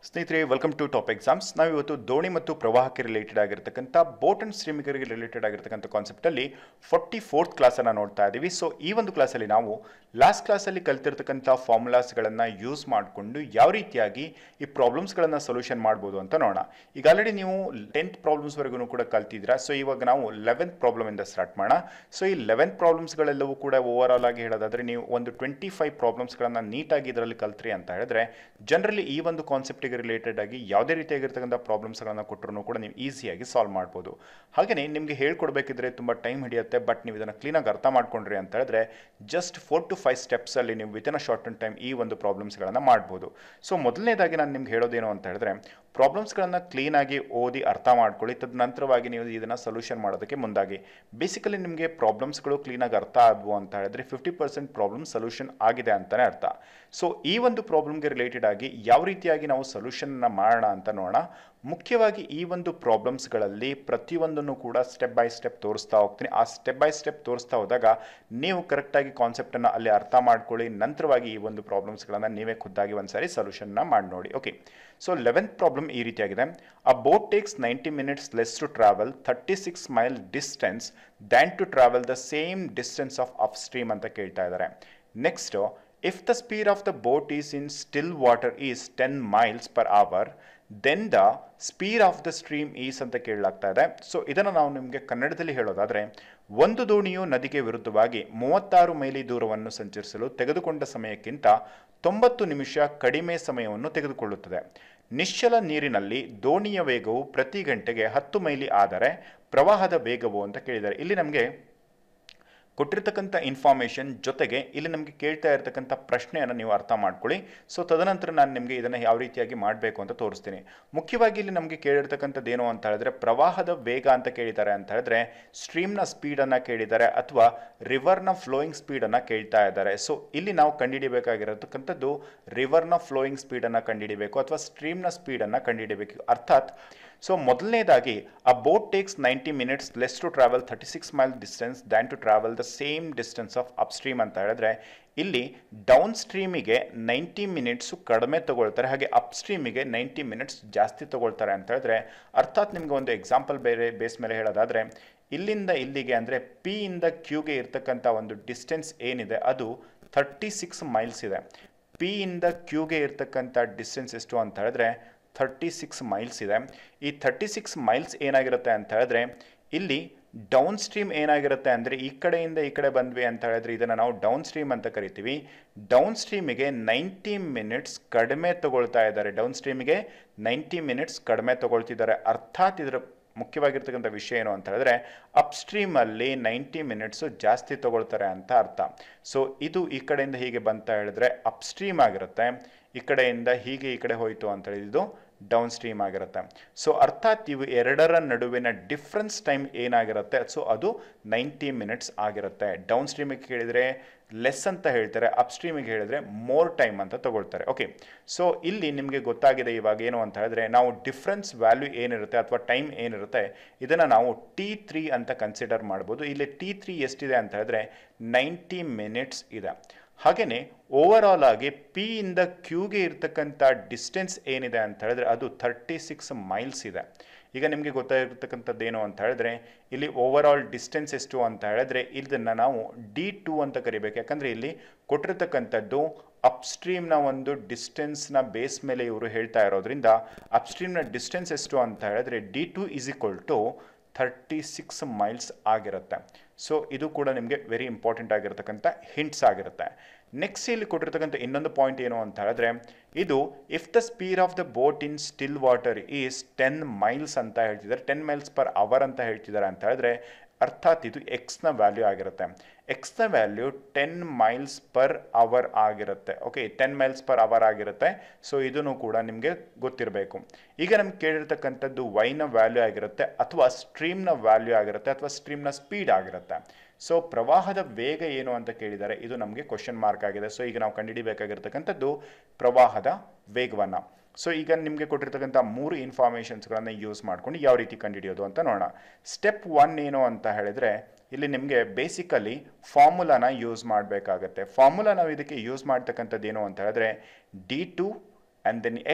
ಸ್ನೇಹಿತರೆ welcome to top exams ನಾವು ಇವತ್ತು ದೋಣಿ ಮತ್ತು ಪ್ರವಾಹಕ್ಕೆ ರಿಲೇಟೆಡ್ ಆಗಿರ್ತಕ್ಕಂಥ ಬೋಟ್ ಅಂಡ್ ಸ್ಟ್ರೀಮಿಗರಿಗೆ ರಿಲೇಟೆಡ್ ಆಗಿರ್ತಕ್ಕಂಥ ಕಾನ್ಸೆಪ್ಟಲ್ಲಿ ಫಾರ್ಟಿ ಫೋರ್ತ್ ಕ್ಲಾಸನ್ನು ನೋಡ್ತಾ ಇದ್ದೀವಿ ಸೊ ಈ ಒಂದು ಕ್ಲಾಸಲ್ಲಿ ನಾವು ಲಾಸ್ಟ್ ಕ್ಲಾಸಲ್ಲಿ ಕಲ್ತಿರ್ತಕ್ಕಂಥ ಫಾರ್ಮುಲಾಸ್ಗಳನ್ನು ಯೂಸ್ ಮಾಡಿಕೊಂಡು ಯಾವ ರೀತಿಯಾಗಿ ಈ ಪ್ರಾಬ್ಲಮ್ಸ್ಗಳನ್ನು ಸೊಲ್ಯೂಷನ್ ಮಾಡ್ಬೋದು ಅಂತ ನೋಡೋಣ ಈಗ ಆಲ್ರೆಡಿ ನೀವು ಟೆಂತ್ ಪ್ರಾಬ್ಲಮ್ಸ್ವರೆಗೂ ಕೂಡ ಕಲ್ತಿದ್ದೀರಾ ಸೊ ಇವಾಗ ನಾವು ಲೆವೆಂತ್ ಪ್ರಾಬ್ಲಮಿಂದ ಸ್ಟಾರ್ಟ್ ಮಾಡೋಣ ಸೊ ಈ ಲೆವೆಂತ್ ಪ್ರಾಬ್ಲಮ್ಸ್ಗಳೆಲ್ಲವೂ ಕೂಡ ಓವರ್ ಆಲ್ ಆಗಿ ಹೇಳೋದಾದ್ರೆ ನೀವು ಒಂದು ಟ್ವೆಂಟಿ ಫೈವ್ ಪ್ರಾಬ್ಲಮ್ಸ್ಗಳನ್ನು ನೀಟಾಗಿ ಇದರಲ್ಲಿ ಕಲ್ತ್ರಿ ಅಂತ ಹೇಳಿದ್ರೆ ಜನರಲಿ ಈ ಒಂದು ಕಾನ್ಸೆಪ್ಟಿಗೆ ರಿಲೇಟೆಡ್ ಆಗಿ ಯಾವುದೇ ರೀತಿಯಾಗಿರ್ತಕ್ಕಂಥ ಪ್ರಾಬ್ಲಮ್ಸ್ಗಳನ್ನು ಕೊಟ್ಟರು ಕೂಡ ನೀವು ಈಸಿಯಾಗಿ ಸಾಲ್ವ್ ಮಾಡ್ಬೋದು ಹಾಗೆಯೇ ನಿಮಗೆ ಹೇಳ್ಕೊಡ್ಬೇಕಿದ್ರೆ ತುಂಬ ಟೈಮ್ ಹಿಡಿಯುತ್ತೆ ಬಟ್ ನೀವು ಇದನ್ನು ಕ್ಲೀನಾಗಿ ಅರ್ಥ ಮಾಡ್ಕೊಂಡ್ರಿ ಅಂತ ಹೇಳಿದ್ರೆ ಜಸ್ಟ್ ಫೋರ್ ಟು ಫೈವ್ ಸ್ಟೆಪ್ಸಲ್ಲಿ ನೀವು ವಿತಿನ್ ಅ ಶಾರ್ಟ್ ಟೈಮ್ ಈ ಒಂದು ಪ್ರಾಬ್ಲಮ್ಸ್ಗಳನ್ನು ಮಾಡ್ಬೋದು ಸೊ ಮೊದಲನೇದಾಗಿ ನಾನು ನಿಮ್ಗೆ ಹೇಳೋದೇನು ಅಂತ ಹೇಳಿದ್ರೆ ಪ್ರಾಬ್ಲಮ್ಸ್ಗಳನ್ನು ಕ್ಲೀನಾಗಿ ಓದಿ ಅರ್ಥ ಮಾಡ್ಕೊಳ್ಳಿ ತದನಂತರವಾಗಿ ನೀವು ಇದನ್ನು ಸೊಲ್ಯೂಷನ್ ಮಾಡೋದಕ್ಕೆ ಮುಂದಾಗಿ ಬೇಸಿಕಲಿ ನಿಮಗೆ ಪ್ರಾಬ್ಲಮ್ಸ್ಗಳು ಕ್ಲೀನಾಗಿ ಅರ್ಥ ಆದವು ಅಂತ ಹೇಳಿದ್ರೆ ಫಿಫ್ಟಿ ಪರ್ಸೆಂಟ್ ಪ್ರಾಬ್ಲಮ್ ಸೊಲ್ಯೂಷನ್ ಆಗಿದೆ ಅಂತಲೇ ಅರ್ಥ ಸೊ ಈ ಒಂದು ಪ್ರಾಬ್ಲಮ್ಗೆ ರಿಲೇಟೆಡ್ ಆಗಿ ಯಾವ ರೀತಿಯಾಗಿ ನಾವು ಸೊಲ್ಯೂಷನ್ನ ಮಾಡೋಣ ಅಂತ ನೋಡೋಣ ಮುಖ್ಯವಾಗಿ ಈ ಒಂದು ಪ್ರಾಬ್ಲಮ್ಸ್ಗಳಲ್ಲಿ ಪ್ರತಿಯೊಂದನ್ನು ಕೂಡ ಸ್ಟೆಪ್ ಬೈ ಸ್ಟೆಪ್ ತೋರಿಸ್ತಾ ಹೋಗ್ತೀನಿ ಆ ಸ್ಟೆಪ್ ಬೈ ಸ್ಟೆಪ್ ತೋರಿಸ್ತಾ ಹೋದಾಗ ನೀವು ಕರೆಕ್ಟಾಗಿ ಕಾನ್ಸೆಪ್ಟನ್ನು ಅಲ್ಲಿ ಅರ್ಥ ಮಾಡ್ಕೊಳ್ಳಿ ನಂತರವಾಗಿ ಈ ಒಂದು ಪ್ರಾಬ್ಲಮ್ಸ್ಗಳನ್ನು ನೀವೇ ಖುದ್ದಾಗಿ ಒಂದ್ಸಾರಿ ಸೊಲ್ಯೂಷನ್ನ ಮಾಡಿ ನೋಡಿ ಓಕೆ ಸೊ ಲೆವೆಂತ್ ಪ್ರಾಬ್ಲಮ್ ಈ ರೀತಿಯಾಗಿದೆ a boat takes ninety minutes less to travel thirty six mile distance than to travel the same distance of upstream ಅಂತ ಕೇಳ್ತಾ ಇದ್ದಾರೆ next if the speed of the boat is in still water is ten miles per hour then the speed of the stream is ಅಂತ ಕೇಳಲಾಗ್ತಾ ಇದೆ so ಇದನ್ನು ನಾವು ನಿಮಗೆ ಕನ್ನಡದಲ್ಲಿ ಹೇಳೋದಾದರೆ ಒಂದು ದೋಣಿಯು ನದಿಗೆ ವಿರುದ್ಧವಾಗಿ ಮೂವತ್ತಾರು ಮೈಲಿ ದೂರವನ್ನು ಸಂಚರಿಸಲು ತೆಗೆದುಕೊಂಡ ಸಮಯಕ್ಕಿಂತ ತೊಂಬತ್ತು ನಿಮಿಷ ಕಡಿಮೆ ಸಮಯವನ್ನು ತೆಗೆದುಕೊಳ್ಳುತ್ತದೆ ನಿಶ್ಚಲ ನೀರಿನಲ್ಲಿ ದೋಣಿಯ ವೇಗವು ಪ್ರತಿ ಗಂಟೆಗೆ ಹತ್ತು ಮೈಲಿ ಆದರೆ ಪ್ರವಾಹದ ವೇಗವು ಅಂತ ಕೇಳಿದ್ದಾರೆ ಇಲ್ಲಿ ನಮಗೆ ಕೊಟ್ಟಿರ್ತಕ್ಕಂಥ ಇನ್ಫಾರ್ಮೇಷನ್ ಜೊತೆಗೆ ಇಲ್ಲಿ ನಮಗೆ ಕೇಳ್ತಾ ಇರತಕ್ಕಂಥ ಪ್ರಶ್ನೆಯನ್ನು ನೀವು ಅರ್ಥ ಮಾಡ್ಕೊಳ್ಳಿ ಸೊ ತದನಂತರ ನಾನು ನಿಮಗೆ ಇದನ್ನು ಯಾವ ರೀತಿಯಾಗಿ ಮಾಡಬೇಕು ಅಂತ ತೋರಿಸ್ತೀನಿ ಮುಖ್ಯವಾಗಿ ಇಲ್ಲಿ ನಮಗೆ ಕೇಳಿರ್ತಕ್ಕಂಥದ್ದು ಏನು ಅಂತ ಹೇಳಿದ್ರೆ ಪ್ರವಾಹದ ವೇಗ ಅಂತ ಕೇಳಿದ್ದಾರೆ ಅಂತ ಹೇಳಿದ್ರೆ ಸ್ಟ್ರೀಮ್ನ ಸ್ಪೀಡನ್ನು ಕೇಳಿದ್ದಾರೆ ಅಥವಾ ರಿವರ್ನ ಫ್ಲೋಯಿಂಗ್ ಸ್ಪೀಡನ್ನು ಕೇಳ್ತಾ ಇದ್ದಾರೆ ಸೊ ಇಲ್ಲಿ ನಾವು ಕಂಡುಹಿಡಿಬೇಕಾಗಿರತಕ್ಕಂಥದ್ದು ರಿವರ್ನ ಫ್ಲೋಯಿಂಗ್ ಸ್ಪೀಡನ್ನು ಕಂಡುಹಿಡಿಬೇಕು ಅಥವಾ ಸ್ಟ್ರೀಮ್ನ ಸ್ಪೀಡನ್ನು ಕಂಡುಹಿಡಿಬೇಕು ಅರ್ಥಾತ್ ಸೊ ಮೊದಲನೇದಾಗಿ a boat takes ninety minutes less to travel thirty six mile distance than to travel the same distance of upstream ಅಂತ ಹೇಳಿದ್ರೆ ಇಲ್ಲಿ ಡೌನ್ ಸ್ಟ್ರೀಮಿಗೆ ನೈಂಟಿ ಮಿನಿಟ್ಸು ಕಡಿಮೆ ತಗೊಳ್ತಾರೆ ಹಾಗೆ ಅಪ್ ಸ್ಟ್ರೀಮಿಗೆ ನೈಂಟಿ ಮಿನಿಟ್ಸ್ ಜಾಸ್ತಿ ತಗೊಳ್ತಾರೆ ಅಂತ ಹೇಳಿದ್ರೆ ಅರ್ಥಾತ್ ನಿಮಗೆ ಒಂದು ಎಕ್ಸಾಂಪಲ್ ಬೇರೆ ಬೇಸ್ ಮೇಲೆ ಹೇಳೋದಾದರೆ ಇಲ್ಲಿಂದ ಇಲ್ಲಿಗೆ ಅಂದರೆ ಪಿ ಇಂದ ಕ್ಯೂಗೆ ಇರ್ತಕ್ಕಂಥ ಒಂದು ಡಿಸ್ಟೆನ್ಸ್ ಏನಿದೆ ಅದು ಥರ್ಟಿ ಸಿಕ್ಸ್ ಮೈಲ್ಸ್ ಇದೆ ಪಿ ಇಂದ ಕ್ಯೂಗೆ ಇರ್ತಕ್ಕಂಥ ಡಿಸ್ಟೆನ್ಸ್ ಎಷ್ಟು ಅಂತ ಹೇಳಿದ್ರೆ ಥರ್ಟಿ ಸಿಕ್ಸ್ ಮೈಲ್ಸ್ ಇದೆ ಈ ಥರ್ಟಿ ಸಿಕ್ಸ್ ಮೈಲ್ಸ್ ಏನಾಗಿರುತ್ತೆ ಅಂತ ಹೇಳಿದ್ರೆ ಇಲ್ಲಿ ಡೌನ್ ಸ್ಟ್ರೀಮ್ ಏನಾಗಿರುತ್ತೆ ಅಂದರೆ ಈ ಕಡೆಯಿಂದ ಈ ಕಡೆ ಬಂದ್ವಿ ಅಂತ ಹೇಳಿದ್ರೆ ಇದನ್ನು ನಾವು ಡೌನ್ ಸ್ಟ್ರೀಮ್ ಅಂತ ಕರಿತೀವಿ ಡೌನ್ ಸ್ಟ್ರೀಮಿಗೆ ನೈಂಟಿ ಮಿನಿಟ್ಸ್ ಕಡಿಮೆ ತಗೊಳ್ತಾ ಇದ್ದಾರೆ ಡೌನ್ ಸ್ಟ್ರೀಮಿಗೆ ನೈಂಟಿ ಮಿನಿಟ್ಸ್ ಕಡಿಮೆ ತಗೊಳ್ತಿದ್ದಾರೆ ಅರ್ಥಾತ್ ಇದರ ಮುಖ್ಯವಾಗಿರ್ತಕ್ಕಂಥ ವಿಷಯ ಏನು ಅಂತ ಹೇಳಿದ್ರೆ ಅಪ್ ಸ್ಟ್ರೀಮಲ್ಲಿ ನೈಂಟಿ ಮಿನಿಟ್ಸು ಜಾಸ್ತಿ ತಗೊಳ್ತಾರೆ ಅಂತ ಅರ್ಥ ಸೊ ಇದು ಈ ಕಡೆಯಿಂದ ಹೀಗೆ ಬಂತ ಹೇಳಿದ್ರೆ ಅಪ್ ಸ್ಟ್ರೀಮ್ ಆಗಿರುತ್ತೆ ಈ ಕಡೆಯಿಂದ ಹೀಗೆ ಈ ಕಡೆ ಹೋಯಿತು ಅಂತ ಹೇಳಿದ್ದು ಡೌನ್ ಸ್ಟ್ರೀಮ್ ಆಗಿರುತ್ತೆ ಸೊ ಅರ್ಥಾತ್ ಇವು ಎರಡರ ನಡುವಿನ ಡಿಫ್ರೆನ್ಸ್ ಟೈಮ್ ಏನಾಗಿರುತ್ತೆ ಸೊ ಅದು ನೈಂಟಿ ಮಿನಿಟ್ಸ್ ಆಗಿರುತ್ತೆ ಡೌನ್ ಸ್ಟ್ರೀಮಿಗೆ ಕೇಳಿದರೆ ಲೆಸ್ ಅಂತ ಹೇಳ್ತಾರೆ ಅಪ್ ಸ್ಟ್ರೀಮಿಗೆ ಹೇಳಿದ್ರೆ ಮೋರ್ ಟೈಮ್ ಅಂತ ತಗೊಳ್ತಾರೆ ಓಕೆ ಸೊ ಇಲ್ಲಿ ನಿಮಗೆ ಗೊತ್ತಾಗಿದೆ ಇವಾಗ ಏನು ಅಂತ ಹೇಳಿದ್ರೆ ನಾವು ಡಿಫ್ರೆನ್ಸ್ ವ್ಯಾಲ್ಯೂ ಏನಿರುತ್ತೆ ಅಥವಾ ಟೈಮ್ ಏನಿರುತ್ತೆ ಇದನ್ನು ನಾವು ಟಿ ತ್ರೀ ಅಂತ ಕನ್ಸಿಡರ್ ಮಾಡ್ಬೋದು ಇಲ್ಲಿ ಟಿ ತ್ರೀ ಎಷ್ಟಿದೆ ಅಂತ ಹೇಳಿದ್ರೆ ನೈಂಟಿ ಮಿನಿಟ್ಸ್ ಇದೆ ಹಾಗೆಯೇ ಓವರ್ ಆಲ್ ಆಗಿ ಪಿ ಇಂದ ಕ್ಯೂಗೆ ಇರ್ತಕ್ಕಂಥ ಡಿಸ್ಟೆನ್ಸ್ ಏನಿದೆ ಅಂತ ಹೇಳಿದ್ರೆ ಅದು ಥರ್ಟಿ ಸಿಕ್ಸ್ ಮೈಲ್ಸ್ ಇದೆ ಈಗ ನಿಮಗೆ ಗೊತ್ತಾಗಿರ್ತಕ್ಕಂಥದ್ದು ಏನು ಅಂತ ಹೇಳಿದ್ರೆ ಇಲ್ಲಿ ಓವರ್ ಆಲ್ ಡಿಸ್ಟೆನ್ಸ್ ಎಷ್ಟು ಅಂತ ಹೇಳಿದ್ರೆ ಇದನ್ನು ನಾವು ಡಿ ಟು ಅಂತ ಕರಿಬೇಕು ಯಾಕಂದರೆ ಇಲ್ಲಿ ಕೊಟ್ಟಿರ್ತಕ್ಕಂಥದ್ದು ಅಪ್ಸ್ಟ್ರೀಮ್ನ ಒಂದು ಡಿಸ್ಟೆನ್ಸ್ನ ಬೇಸ್ ಮೇಲೆ ಇವರು ಹೇಳ್ತಾ ಇರೋದ್ರಿಂದ ಅಪ್ಸ್ಟ್ರೀಮ್ನ ಡಿಸ್ಟೆನ್ಸ್ ಎಷ್ಟು ಅಂತ ಹೇಳಿದ್ರೆ D two is equal to thirty six miles ಆಗಿರುತ್ತೆ ಸೊ ಇದು ಕೂಡ ನಿಮಗೆ ವೆರಿ ಇಂಪಾರ್ಟೆಂಟ್ ಆಗಿರತಕ್ಕಂಥ ಹಿಂಟ್ಸ್ ಆಗಿರುತ್ತೆ ನೆಕ್ಸ್ಟ್ ಇಲ್ಲಿ ಕೊಟ್ಟಿರ್ತಕ್ಕಂಥ ಇನ್ನೊಂದು ಪಾಯಿಂಟ್ ಏನು ಅಂತ ಹೇಳಿದ್ರೆ ಇದು if the speed of the boat in still water is ten miles ಅಂತ ಹೇಳ್ತಿದ್ದಾರೆ ಟೆನ್ ಮೈಲ್ಸ್ ಪರ್ ಅವರ್ ಅಂತ ಹೇಳ್ತಿದ್ದಾರೆ ಅಂತ ಹೇಳಿದ್ರೆ ಅರ್ಥಾತ್ ಇದು ಎಕ್ಸ್ನ ವ್ಯಾಲ್ಯೂ ಆಗಿರುತ್ತೆ ಎಕ್ಸ್ನ value ten miles per hour ಆಗಿರುತ್ತೆ okay ten miles per hour ಆಗಿರುತ್ತೆ ಸೊ ಇದನ್ನು ಕೂಡ ನಿಮಗೆ ಗೊತ್ತಿರಬೇಕು ಈಗ ನಮ್ಗೆ ಕೇಳಿರ್ತಕ್ಕಂಥದ್ದು ವೈನ ವ್ಯಾಲ್ಯೂ ಆಗಿರುತ್ತೆ ಅಥವಾ ಸ್ಟ್ರೀಮ್ನ ವ್ಯಾಲ್ಯೂ ಆಗಿರುತ್ತೆ ಅಥವಾ ಸ್ಟ್ರೀಮ್ನ ಸ್ಪೀಡ್ ಆಗಿರುತ್ತೆ ಸೊ ಪ್ರವಾಹದ ವೇಗ ಏನು ಅಂತ ಕೇಳಿದ್ದಾರೆ ಇದು ನಮಗೆ ಕ್ವಶನ್ ಮಾರ್ಕ್ ಆಗಿದೆ ಸೊ ಈಗ ನಾವು ಕಂಡುಹಿಡಿಬೇಕಾಗಿರ್ತಕ್ಕಂಥದ್ದು ಪ್ರವಾಹದ ವೇಗವನ್ನು ಸೊ ಈಗ ನಿಮಗೆ ಕೊಟ್ಟಿರ್ತಕ್ಕಂಥ ಮೂರು ಇನ್ಫಾರ್ಮೇಷನ್ಸ್ಗಳನ್ನು ಯೂಸ್ ಮಾಡ್ಕೊಂಡು ಯಾವ ರೀತಿ ಕಂಡುಹಿಡಿಯೋದು ಅಂತ ನೋಡೋಣ ಸ್ಟೆಪ್ ಒನ್ ಏನು ಅಂತ ಹೇಳಿದರೆ ಇಲ್ಲಿ ನಿಮಗೆ ಬೇಸಿಕಲಿ ಫಾರ್ಮುಲಾನ ಯೂಸ್ ಮಾಡಬೇಕಾಗತ್ತೆ ಫಾರ್ಮುಲಾ ನಾವು ಇದಕ್ಕೆ ಯೂಸ್ ಮಾಡ್ತಕ್ಕಂಥದ್ದು ಏನು ಅಂತ ಹೇಳಿದ್ರೆ D two and then X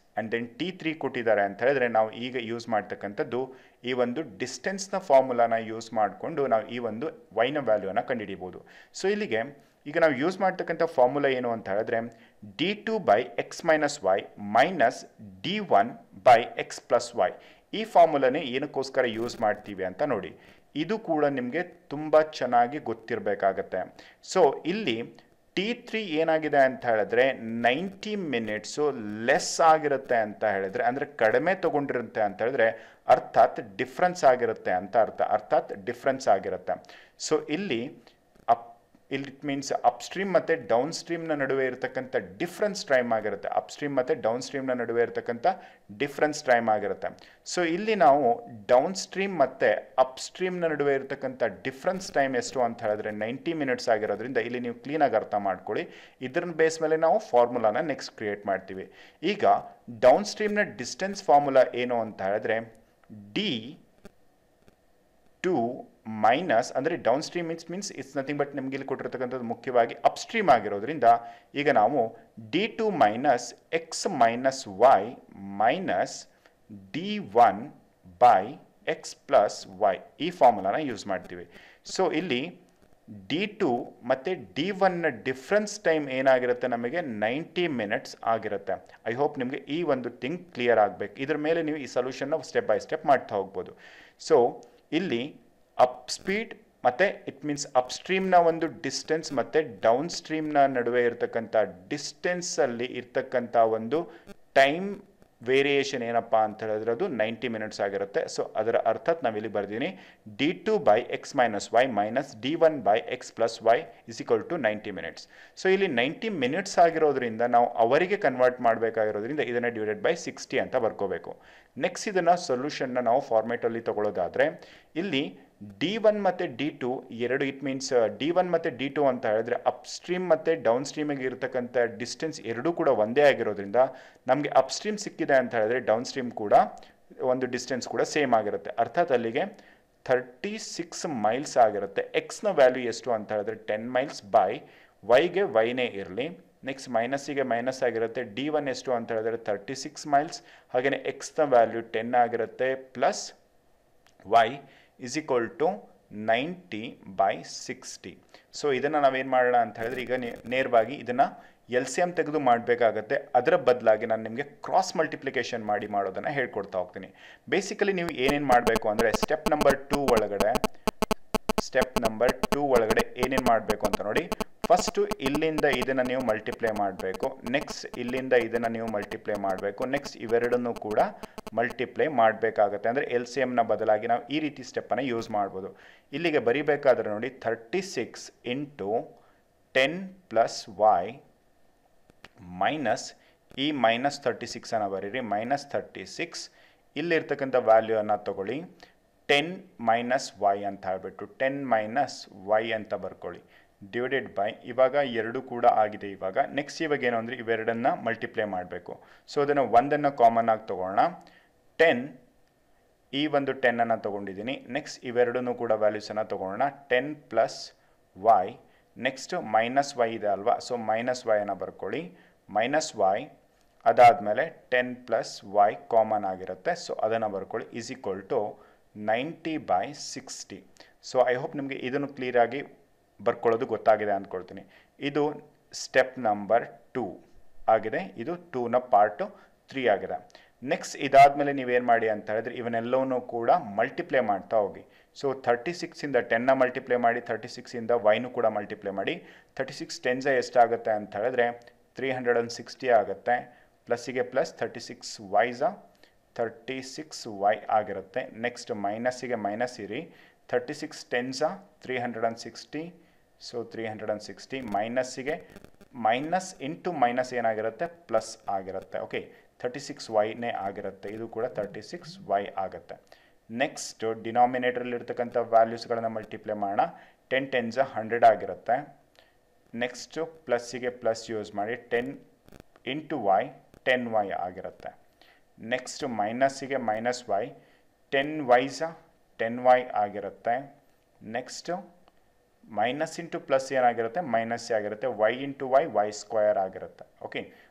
and then T three ಕೊಟ್ಟಿದ್ದಾರೆ ಅಂತ ಹೇಳಿದ್ರೆ ನಾವು ಈಗ ಯೂಸ್ ಮಾಡ್ತಕ್ಕಂಥದ್ದು ಈ ಒಂದು ಡಿಸ್ಟೆನ್ಸ್ನ ಫಾರ್ಮುಲಾನ ಯೂಸ್ ಮಾಡಿಕೊಂಡು ನಾವು ಈ ಒಂದು ವೈನ ವ್ಯಾಲ್ಯೂನ ಕಂಡುಹಿಡಿಬೋದು ಸೊ ಇಲ್ಲಿಗೆ ಈಗ ನಾವು ಯೂಸ್ ಮಾಡ್ತಕ್ಕಂಥ ಫಾರ್ಮುಲಾ ಏನು ಅಂತ ಹೇಳಿದ್ರೆ D two by X minus Y minus D one by X plus Y ಈ ಫಾರ್ಮುಲಾನೇ ಏನಕ್ಕೋಸ್ಕರ ಯೂಸ್ ಮಾಡ್ತೀವಿ ಅಂತ ನೋಡಿ ಇದು ಕೂಡ ನಿಮಗೆ ತುಂಬ ಚೆನ್ನಾಗಿ ಗೊತ್ತಿರಬೇಕಾಗತ್ತೆ ಸೊ ಇಲ್ಲಿ ಟಿ ತ್ರೀ ಏನಾಗಿದೆ ಅಂತ ಹೇಳಿದ್ರೆ ನೈಂಟಿ ಮಿನಿಟ್ಸು ಲೆಸ್ ಆಗಿರುತ್ತೆ ಅಂತ ಹೇಳಿದ್ರೆ ಅಂದರೆ ಕಡಿಮೆ ತಗೊಂಡಿರುತ್ತೆ ಅಂತ ಹೇಳಿದ್ರೆ ಅರ್ಥಾತ್ ಡಿಫ್ರೆನ್ಸ್ ಆಗಿರುತ್ತೆ ಅಂತ ಅರ್ಥ ಅರ್ಥಾತ್ ಡಿಫ್ರೆನ್ಸ್ ಆಗಿರುತ್ತೆ ಸೊ ಇಲ್ಲಿ ಅಪ್ ಇಲ್ಲಿ ಇಟ್ ಮೀನ್ಸ್ ಅಪ್ ಸ್ಟ್ರೀಮ್ ಮತ್ತು ಡೌನ್ ಸ್ಟ್ರೀಮ್ನ ನಡುವೆ ಇರತಕ್ಕಂಥ ಡಿಫ್ರೆನ್ಸ್ ಟೈಮ್ ಆಗಿರುತ್ತೆ ಅಪ್ ಸ್ಟ್ರೀಮ್ ಮತ್ತು ಡೌನ್ ಸ್ಟ್ರೀಮ್ನ ನಡುವೆ ಇರತಕ್ಕಂಥ ಡಿಫ್ರೆನ್ಸ್ ಟೈಮ್ ಆಗಿರುತ್ತೆ ಸೊ ಇಲ್ಲಿ ನಾವು ಡೌನ್ ಸ್ಟ್ರೀಮ್ ಮತ್ತು ಅಪ್ ಸ್ಟ್ರೀಮ್ನ ನಡುವೆ ಇರತಕ್ಕಂಥ ಡಿಫ್ರೆನ್ಸ್ ಟೈಮ್ ಎಷ್ಟು ಅಂತ ಹೇಳಿದ್ರೆ ನೈಂಟಿ ಮಿನಿಟ್ಸ್ ಆಗಿರೋದ್ರಿಂದ ಇಲ್ಲಿ ನೀವು ಕ್ಲೀನಾಗಿ ಅರ್ಥ ಮಾಡ್ಕೊಳ್ಳಿ ಇದ್ರ ಬೇಸ್ ಮೇಲೆ ನಾವು ಫಾರ್ಮುಲಾನ ನೆಕ್ಸ್ಟ್ ಕ್ರಿಯೇಟ್ ಮಾಡ್ತೀವಿ ಈಗ ಡೌನ್ ಸ್ಟ್ರೀಮ್ನ ಡಿಸ್ಟೆನ್ಸ್ ಫಾರ್ಮುಲಾ ಏನು ಅಂತ ಹೇಳಿದ್ರೆ ಡಿ ಟು ಮೈನಸ್ ಅಂದರೆ downstream means means it's nothing but ನಿಮ್ಗೆ ಇಲ್ಲಿ ಕೊಟ್ಟಿರ್ತಕ್ಕಂಥದ್ದು ಮುಖ್ಯವಾಗಿ ಅಪ್ ಸ್ಟ್ರೀಮ್ ಆಗಿರೋದ್ರಿಂದ ಈಗ ನಾವು D two minus X minus Y minus D one by X plus Y ಈ ಫಾರ್ಮುಲಾನ ಯೂಸ್ ಮಾಡ್ತೀವಿ ಸೊ ಇಲ್ಲಿ ಡಿ ಟು ಮತ್ತು ಡಿ ಒನ್ನ ಡಿಫ್ರೆನ್ಸ್ ಟೈಮ್ ಏನಾಗಿರುತ್ತೆ ನಮಗೆ ನೈಂಟಿ ಮಿನಿಟ್ಸ್ ಆಗಿರುತ್ತೆ ಐ ಹೋಪ್ ನಿಮಗೆ ಈ ಒಂದು ಥಿಂಗ್ ಕ್ಲಿಯರ್ ಆಗಬೇಕು ಇದ್ರ ಮೇಲೆ ನೀವು ಈ ಸೊಲ್ಯೂಷನ್ನ ಸ್ಟೆಪ್ ಬೈ ಸ್ಟೆಪ್ ಮಾಡ್ತಾ ಹೋಗ್ಬೋದು ಸೊ ಇಲ್ಲಿ ಅಪ್ ಸ್ಪೀಡ್ ಮತ್ತು ಇಟ್ ಮೀನ್ಸ್ ಅಪ್ ಸ್ಟ್ರೀಮ್ನ ಒಂದು ಡಿಸ್ಟೆನ್ಸ್ ಮತ್ತು ಡೌನ್ ಸ್ಟ್ರೀಮ್ನ ನಡುವೆ ಇರತಕ್ಕಂಥ ಡಿಸ್ಟೆನ್ಸಲ್ಲಿ ಇರ್ತಕ್ಕಂಥ ಒಂದು ಟೈಮ್ ವೇರಿಯೇಷನ್ ಏನಪ್ಪ ಅಂತ ಹೇಳಿದ್ರೆ ಅದು ನೈಂಟಿ ಮಿನಿಟ್ಸ್ ಆಗಿರುತ್ತೆ ಸೊ ಅದರ ಅರ್ಥಾತ್ ನಾವಿಲ್ಲಿ ಬರ್ದೀನಿ D two by X minus Y minus D one by X plus Y is equal to ninety minutes so ಇಲ್ಲಿ ನೈಂಟಿ ಮಿನಿಟ್ಸ್ ಆಗಿರೋದ್ರಿಂದ ನಾವು ಅವರಿಗೆ ಕನ್ವರ್ಟ್ ಮಾಡಬೇಕಾಗಿರೋದ್ರಿಂದ ಇದನ್ನು ಡಿವೈಡೆಡ್ ಬೈ ಸಿಕ್ಸ್ಟಿ ಅಂತ ಬರ್ಕೋಬೇಕು ನೆಕ್ಸ್ಟ್ ಇದನ್ನು ಸೊಲ್ಯೂಷನ್ನ ನಾವು ಫಾರ್ಮೇಟಲ್ಲಿ ತಗೊಳ್ಳೋದಾದರೆ ಇಲ್ಲಿ ಡಿ ಒನ್ ಮತ್ತು ಡಿ ಟು ಎರಡು ಇಟ್ ಮೀನ್ಸ್ ಡಿ ಒನ್ ಮತ್ತು ಡಿ ಟು ಅಂತ ಹೇಳಿದ್ರೆ ಅಪ್ ಸ್ಟ್ರೀಮ್ ಮತ್ತು ಡೌನ್ ಸ್ಟ್ರೀಮಿಗೆ ಇರತಕ್ಕಂಥ ಡಿಸ್ಟೆನ್ಸ್ ಎರಡೂ ಕೂಡ ಒಂದೇ ಆಗಿರೋದ್ರಿಂದ ನಮಗೆ ಅಪ್ ಸ್ಟ್ರೀಮ್ ಸಿಕ್ಕಿದೆ ಅಂತ ಹೇಳಿದ್ರೆ ಡೌನ್ ಸ್ಟ್ರೀಮ್ ಕೂಡ ಒಂದು ಡಿಸ್ಟೆನ್ಸ್ ಕೂಡ ಸೇಮ್ ಆಗಿರುತ್ತೆ ಅರ್ಥಾತ್ ಅಲ್ಲಿಗೆ ಥರ್ಟಿ ಸಿಕ್ಸ್ ಮೈಲ್ಸ್ ಆಗಿರುತ್ತೆ ಎಕ್ಸ್ನ ವ್ಯಾಲ್ಯೂ ಎಷ್ಟು ಅಂತ ಹೇಳಿದ್ರೆ ಟೆನ್ ಮೈಲ್ಸ್ ಬೈ ವೈಗೆ ವೈನೇ ಇರಲಿ ನೆಕ್ಸ್ಟ್ ಮೈನಸ್ಸಿಗೆ ಮೈನಸ್ ಆಗಿರುತ್ತೆ ಡಿ ಒನ್ ಎಷ್ಟು ಅಂತ ಹೇಳಿದ್ರೆ ತರ್ಟಿ ಸಿಕ್ಸ್ ಮೈಲ್ಸ್ ಹಾಗೆಯೇ ಎಕ್ಸ್ನ ವ್ಯಾಲ್ಯೂ ಟೆನ್ ಆಗಿರುತ್ತೆ plus Y is equal to ninety by sixty so ಇದನ್ನು ನಾವೇನು ಮಾಡೋಣ ಅಂತ ಹೇಳಿದ್ರೆ ಈಗ ನೇರವಾಗಿ ಇದನ್ನು ಎಲ್ ಸಿ ಎಮ್ ತೆಗೆದು ಮಾಡಬೇಕಾಗತ್ತೆ ಅದರ ಬದಲಾಗಿ ನಾನು ನಿಮಗೆ ಕ್ರಾಸ್ ಮಲ್ಟಿಪ್ಲಿಕೇಶನ್ ಮಾಡಿ ಮಾಡೋದನ್ನು ಹೇಳ್ಕೊಡ್ತಾ ಹೋಗ್ತೀನಿ ಬೇಸಿಕಲಿ ನೀವು ಏನೇನು ಮಾಡಬೇಕು ಅಂದರೆ ಸ್ಟೆಪ್ ನಂಬರ್ ಟೂ ಒಳಗಡೆ ಸ್ಟೆಪ್ ನಂಬರ್ ಟೂ ಒಳಗಡೆ ಏನೇನು ಮಾಡಬೇಕು ಅಂತ ನೋಡಿ ಫಸ್ಟು ಇಲ್ಲಿಂದ ಇದನ್ನು ನೀವು ಮಲ್ಟಿಪ್ಲೈ ಮಾಡಬೇಕು ನೆಕ್ಸ್ಟ್ ಇಲ್ಲಿಂದ ಇದನ್ನು ನೀವು ಮಲ್ಟಿಪ್ಲೈ ಮಾಡಬೇಕು ನೆಕ್ಸ್ಟ್ ಇವೆರಡನ್ನೂ ಕೂಡ ಮಲ್ಟಿಪ್ಲೈ ಮಾಡಬೇಕಾಗತ್ತೆ ಅಂದರೆ ಎಲ್ ಸಿ ಎಮ್ನ ಬದಲಾಗಿ ನಾವು ಈ ರೀತಿ ಸ್ಟೆಪ್ಪನ್ನು ಯೂಸ್ ಮಾಡ್ಬೋದು ಇಲ್ಲಿಗೆ ಬರಿಬೇಕಾದ್ರೆ ನೋಡಿ thirty six into ten plus Y minus ಈ ಮೈನಸ್ ತರ್ಟಿ ಸಿಕ್ಸನ್ನು ಬರೀರಿ ಮೈನಸ್ ತರ್ಟಿ ಸಿಕ್ಸ್ ಇಲ್ಲಿರ್ತಕ್ಕಂಥ ವ್ಯಾಲ್ಯೂವನ್ನು ತಗೊಳ್ಳಿ ಟೆನ್ ಮೈನಸ್ ವೈ ಅಂತ ಹೇಳ್ಬಿಟ್ಟು ಟೆನ್ ಮೈನಸ್ ವೈ ಅಂತ ಬರ್ಕೊಳ್ಳಿ ಡಿವೈಡೆಡ್ ಬೈ ಇವಾಗ ಎರಡು ಕೂಡ ಆಗಿದೆ ಇವಾಗ ನೆಕ್ಸ್ಟ್ ಇವಾಗ ಏನು ಅಂದರೆ ಇವೆರಡನ್ನು ಮಲ್ಟಿಪ್ಲೈ ಮಾಡಬೇಕು ಸೊ ಅದನ್ನು ಒಂದನ್ನು ಕಾಮನ್ ಆಗಿ ತೊಗೊಳ್ಳೋಣ ಟೆನ್ ಈ ಒಂದು ಟೆನ್ನನ್ನು ತೊಗೊಂಡಿದ್ದೀನಿ ನೆಕ್ಸ್ಟ್ ಇವೆರಡನ್ನೂ ಕೂಡ ವ್ಯಾಲ್ಯೂಸನ್ನು ತೊಗೊಳ್ಳೋಣ ten plus Y next minus Y ಇದೆ ಅಲ್ವಾ ಸೊ ಮೈನಸ್ ವೈಯನ್ನು ಬರ್ಕೊಳ್ಳಿ ಮೈನಸ್ ವೈ ಅದಾದಮೇಲೆ ಟೆನ್ ಪ್ಲಸ್ ವೈ ಕಾಮನ್ ಆಗಿರುತ್ತೆ ಸೊ ಅದನ್ನು ಬರ್ಕೊಳ್ಳಿ is equal to ninety by sixty so I hope ನಿಮಗೆ ಇದನ್ನು ಕ್ಲಿಯರಾಗಿ ಬರ್ಕೊಳ್ಳೋದು ಗೊತ್ತಾಗಿದೆ ಅಂದ್ಕೊಳ್ತೀನಿ ಇದು ಸ್ಟೆಪ್ ನಂಬರ್ ಟೂ ಆಗಿದೆ ಇದು ಟೂನ ಪಾರ್ಟು ತ್ರೀ ಆಗಿದೆ ನೆಕ್ಸ್ಟ್ ಇದಾದಮೇಲೆ ನೀವೇನು ಮಾಡಿ ಅಂತ ಹೇಳಿದ್ರೆ ಇವನ್ನೆಲ್ಲವನ್ನೂ ಕೂಡ ಮಲ್ಟಿಪ್ಲೈ ಮಾಡ್ತಾ ಹೋಗಿ ಸೊ ತರ್ಟಿ ಸಿಕ್ಸಿಂದ ಟೆನ್ನ ಮಲ್ಟಿಪ್ಲೈ ಮಾಡಿ ತರ್ಟಿ ಸಿಕ್ಸಿಂದ ವೈನು ಕೂಡ ಮಲ್ಟಿಪ್ಲೈ ಮಾಡಿ ತರ್ಟಿ ಸಿಕ್ಸ್ ಟೆನ್ಸ ಎಷ್ಟಾಗುತ್ತೆ ಅಂತ ಹೇಳಿದ್ರೆ ತ್ರೀ ಹಂಡ್ರೆಡ್ ಆ್ಯಂಡ್ ಸಿಕ್ಸ್ಟಿ ಆಗುತ್ತೆ ಪ್ಲಸ್ಸಿಗೆ plus thirty six Ys thirty six Y ಆಗಿರುತ್ತೆ ನೆಕ್ಸ್ಟ್ ಮೈನಸ್ಸಿಗೆ ಮೈನಸ್ ಇರಿ thirty six tens three hundred and sixty so three hundred and sixty ಮೈನಸ್ಸಿಗೆ ಮೈನಸ್ ಇಂಟು ಮೈನಸ್ ಏನಾಗಿರುತ್ತೆ ಪ್ಲಸ್ ಆಗಿರುತ್ತೆ ಓಕೆ ತರ್ಟಿ ಸಿಕ್ಸ್ ವೈನೇ ಆಗಿರುತ್ತೆ ಇದು ಕೂಡ ತರ್ಟಿ ಸಿಕ್ಸ್ ವೈ ಆಗುತ್ತೆ ನೆಕ್ಸ್ಟ್ ಡಿನಾಮಿನೇಟ್ರಲ್ಲಿರ್ತಕ್ಕಂಥ ವ್ಯಾಲ್ಯೂಸ್ಗಳನ್ನು ಮಲ್ಟಿಪ್ಲೈ ಮಾಡೋಣ ಟೆನ್ ಟೆನ್ಸ ಹಂಡ್ರೆಡ್ ಆಗಿರುತ್ತೆ ನೆಕ್ಸ್ಟು ಪ್ಲಸ್ಸಿಗೆ ಪ್ಲಸ್ ಯೂಸ್ ಮಾಡಿ ten into Y ten Y ಆಗಿರುತ್ತೆ ನೆಕ್ಸ್ಟ್ ಮೈನಸ್ಸಿಗೆ minus Y ten Ys ten Y ಆಗಿರುತ್ತೆ ನೆಕ್ಸ್ಟು ಮೈನಸ್ ಇಂಟು ಪ್ಲಸ್ ಏನಾಗಿರುತ್ತೆ ಮೈನಸ್ ಆಗಿರುತ್ತೆ Y into Y Y square ಆಗಿರುತ್ತೆ ಓಕೆ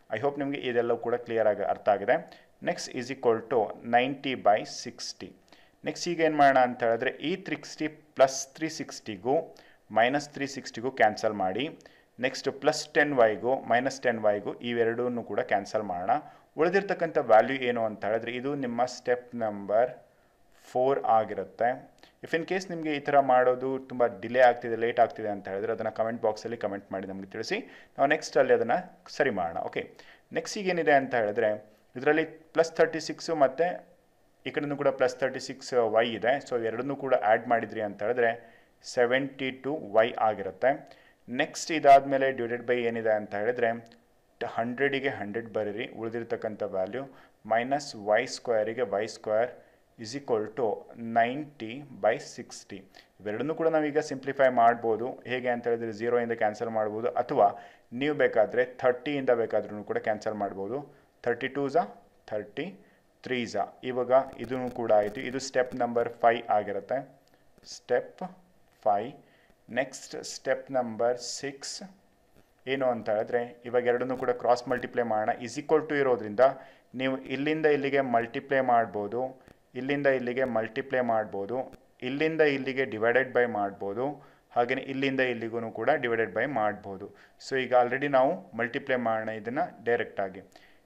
ಐ ಹೋಪ್ ನಿಮಗೆ ಇದೆಲ್ಲವೂ ಕೂಡ ಕ್ಲಿಯರ್ ಆಗಿ ಅರ್ಥ ಆಗಿದೆ next is equal to ninety by sixty next ಈಗ ಏನು ಮಾಡೋಣ ಅಂತ ಹೇಳಿದ್ರೆ ಈ three sixty plus three ಸಿಕ್ಸ್ಟಿಗೂ minus three ಸಿಕ್ಸ್ಟಿಗೂ ಕ್ಯಾನ್ಸಲ್ ಮಾಡಿ ನೆಕ್ಸ್ಟ್ ಪ್ಲಸ್ ಟೆನ್ ವೈಗೂ ಮೈನಸ್ ಟೆನ್ ವೈಗೂ ಇವೆರಡೂ ಕೂಡ ಕ್ಯಾನ್ಸಲ್ ಮಾಡೋಣ ಉಳಿದಿರ್ತಕ್ಕಂಥ ವ್ಯಾಲ್ಯೂ ಏನು ಅಂತ ಹೇಳಿದ್ರೆ ಇದು ನಿಮ್ಮ ಸ್ಟೆಪ್ ನಂಬರ್ ಫೋರ್ ಆಗಿರುತ್ತೆ ಇಫ್ ಇನ್ ಕೇಸ್ ನಿಮಗೆ ಈ ಥರ ಮಾಡೋದು ತುಂಬ ಡಿಲೇ ಆಗ್ತಿದೆ ಲೇಟ್ ಆಗ್ತಿದೆ ಅಂತ ಹೇಳಿದ್ರೆ ಅದನ್ನು ಕಮೆಂಟ್ ಬಾಕ್ಸಲ್ಲಿ ಕಮೆಂಟ್ ಮಾಡಿ ನಮಗೆ ತಿಳಿಸಿ ನಾವು ನೆಕ್ಸ್ಟ್ ಅಲ್ಲಿ ಅದನ್ನು ಸರಿ ಮಾಡೋಣ ಓಕೆ ನೆಕ್ಸ್ಟ್ ಈಗ ಏನಿದೆ ಅಂತ ಹೇಳಿದ್ರೆ ಇದರಲ್ಲಿ ಪ್ಲಸ್ ತರ್ಟಿ ಸಿಕ್ಸು ಮತ್ತು ಈ ಕಡೆನೂ ಕೂಡ ಪ್ಲಸ್ ತರ್ಟಿ ಸಿಕ್ಸ್ ವೈ ಇದೆ ಸೊ ಎರಡನ್ನೂ ಕೂಡ ಆ್ಯಡ್ ಮಾಡಿದ್ರಿ ಅಂತ ಹೇಳಿದ್ರೆ ಸೆವೆಂಟಿ ಟು ವೈ ಆಗಿರುತ್ತೆ ನೆಕ್ಸ್ಟ್ ಇದಾದಮೇಲೆ ಡಿವೈಡೆಡ್ ಬೈ ಏನಿದೆ ಅಂತ ಹೇಳಿದ್ರೆ ಹಂಡ್ರೆಡಿಗೆ ಹಂಡ್ರೆಡ್ ಬರೀರಿ ಉಳಿದಿರ್ತಕ್ಕಂಥ ವ್ಯಾಲ್ಯೂ ಮೈನಸ್ ವೈ ಸ್ಕ್ವೇರಿಗೆ Y square is equal to ninety by sixty ಇವೆರಡನ್ನೂ ಕೂಡ ನಾವೀಗ ಸಿಂಪ್ಲಿಫೈ ಮಾಡ್ಬೋದು ಹೇಗೆ ಅಂತ ಹೇಳಿದ್ರೆ ಝೀರೋಯಿಂದ ಕ್ಯಾನ್ಸಲ್ ಮಾಡ್ಬೋದು ಅಥವಾ ನೀವು ಬೇಕಾದರೆ ಥರ್ಟಿಯಿಂದ ಬೇಕಾದ್ರೂ ಕೂಡ ಕ್ಯಾನ್ಸಲ್ ಮಾಡ್ಬೋದು ಥರ್ಟಿ ಟೂ ಝಾ ಥರ್ಟಿ ತ್ರೀ ಝಾ ಇವಾಗ ಇದೂ ಕೂಡ ಆಯಿತು ಇದು ಸ್ಟೆಪ್ ನಂಬರ್ ಫೈ ಆಗಿರುತ್ತೆ step five next step number six ಏನು ಅಂತ ಹೇಳಿದ್ರೆ ಇವಾಗ ಎರಡನ್ನೂ ಕೂಡ ಕ್ರಾಸ್ ಮಲ್ಟಿಪ್ಲೈ ಮಾಡೋಣ ಇಸ್ ಈಕ್ವಲ್ ಟು ಇರೋದ್ರಿಂದ ನೀವು ಇಲ್ಲಿಂದ ಇಲ್ಲಿಗೆ ಮಲ್ಟಿಪ್ಲೈ ಮಾಡ್ಬೋದು ಇಲ್ಲಿಂದ ಇಲ್ಲಿಗೆ ಮಲ್ಟಿಪ್ಲೈ ಮಾಡ್ಬೋದು ಇಲ್ಲಿಂದ ಇಲ್ಲಿಗೆ ಡಿವೈಡೆಡ್ ಬೈ ಮಾಡ್ಬೋದು ಹಾಗೆಯೇ ಇಲ್ಲಿಂದ ಇಲ್ಲಿಗೂ ಕೂಡ ಡಿವೈಡೆಡ್ ಬೈ ಮಾಡ್ಬೋದು ಸೊ ಈಗ ಆಲ್ರೆಡಿ ನಾವು ಮಲ್ಟಿಪ್ಲೈ ಮಾಡೋಣ ಇದನ್ನು ಡೈರೆಕ್ಟಾಗಿ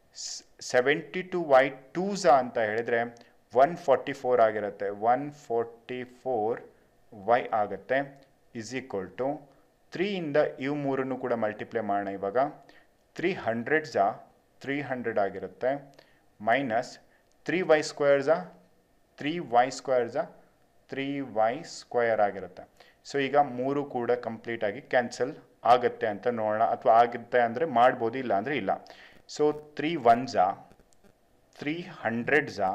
ಸೆವೆಂಟಿ ಟು ವೈ ಟೂಸಾ ಅಂತ ಹೇಳಿದರೆ ಒನ್ ಫಾರ್ಟಿ ಫೋರ್ ಆಗಿರುತ್ತೆ ಒನ್ ಫೋರ್ಟಿ ಫೋರ್ ವೈ ಆಗುತ್ತೆ ಇಸ್ ಈಕ್ವಲ್ ಟು ತ್ರೀಯಿಂದ ಇವು ಮೂರನ್ನು ಕೂಡ ಮಲ್ಟಿಪ್ಲೈ ಮಾಡೋಣ ಇವಾಗ ತ್ರೀ ಹಂಡ್ರೆಡ್ ಝಾ ತ್ರೀ ಹಂಡ್ರೆಡ್ ಆಗಿರುತ್ತೆ ಮೈನಸ್ ತ್ರೀ ವೈ ಸ್ಕ್ವೇರ್ ಝಾ ತ್ರೀ ವೈ ಸ್ಕ್ವೇರ್ ಝಾ ತ್ರೀ ವೈ ಸ್ಕ್ವೇರ್ ಆಗಿರುತ್ತೆ ಸೊ ಈಗ ಮೂರು ಕೂಡ ಕಂಪ್ಲೀಟಾಗಿ ಕ್ಯಾನ್ಸಲ್ ಆಗುತ್ತೆ ಅಂತ ನೋಡೋಣ ಅಥವಾ ಆಗುತ್ತೆ ಅಂದರೆ ಮಾಡ್ಬೋದು ಇಲ್ಲ ಅಂದರೆ ಇಲ್ಲ ಸೊ ತ್ರೀ ಒನ್ ಝಾ ತ್ರೀ ಹಂಡ್ರೆಡ್ ಝಾ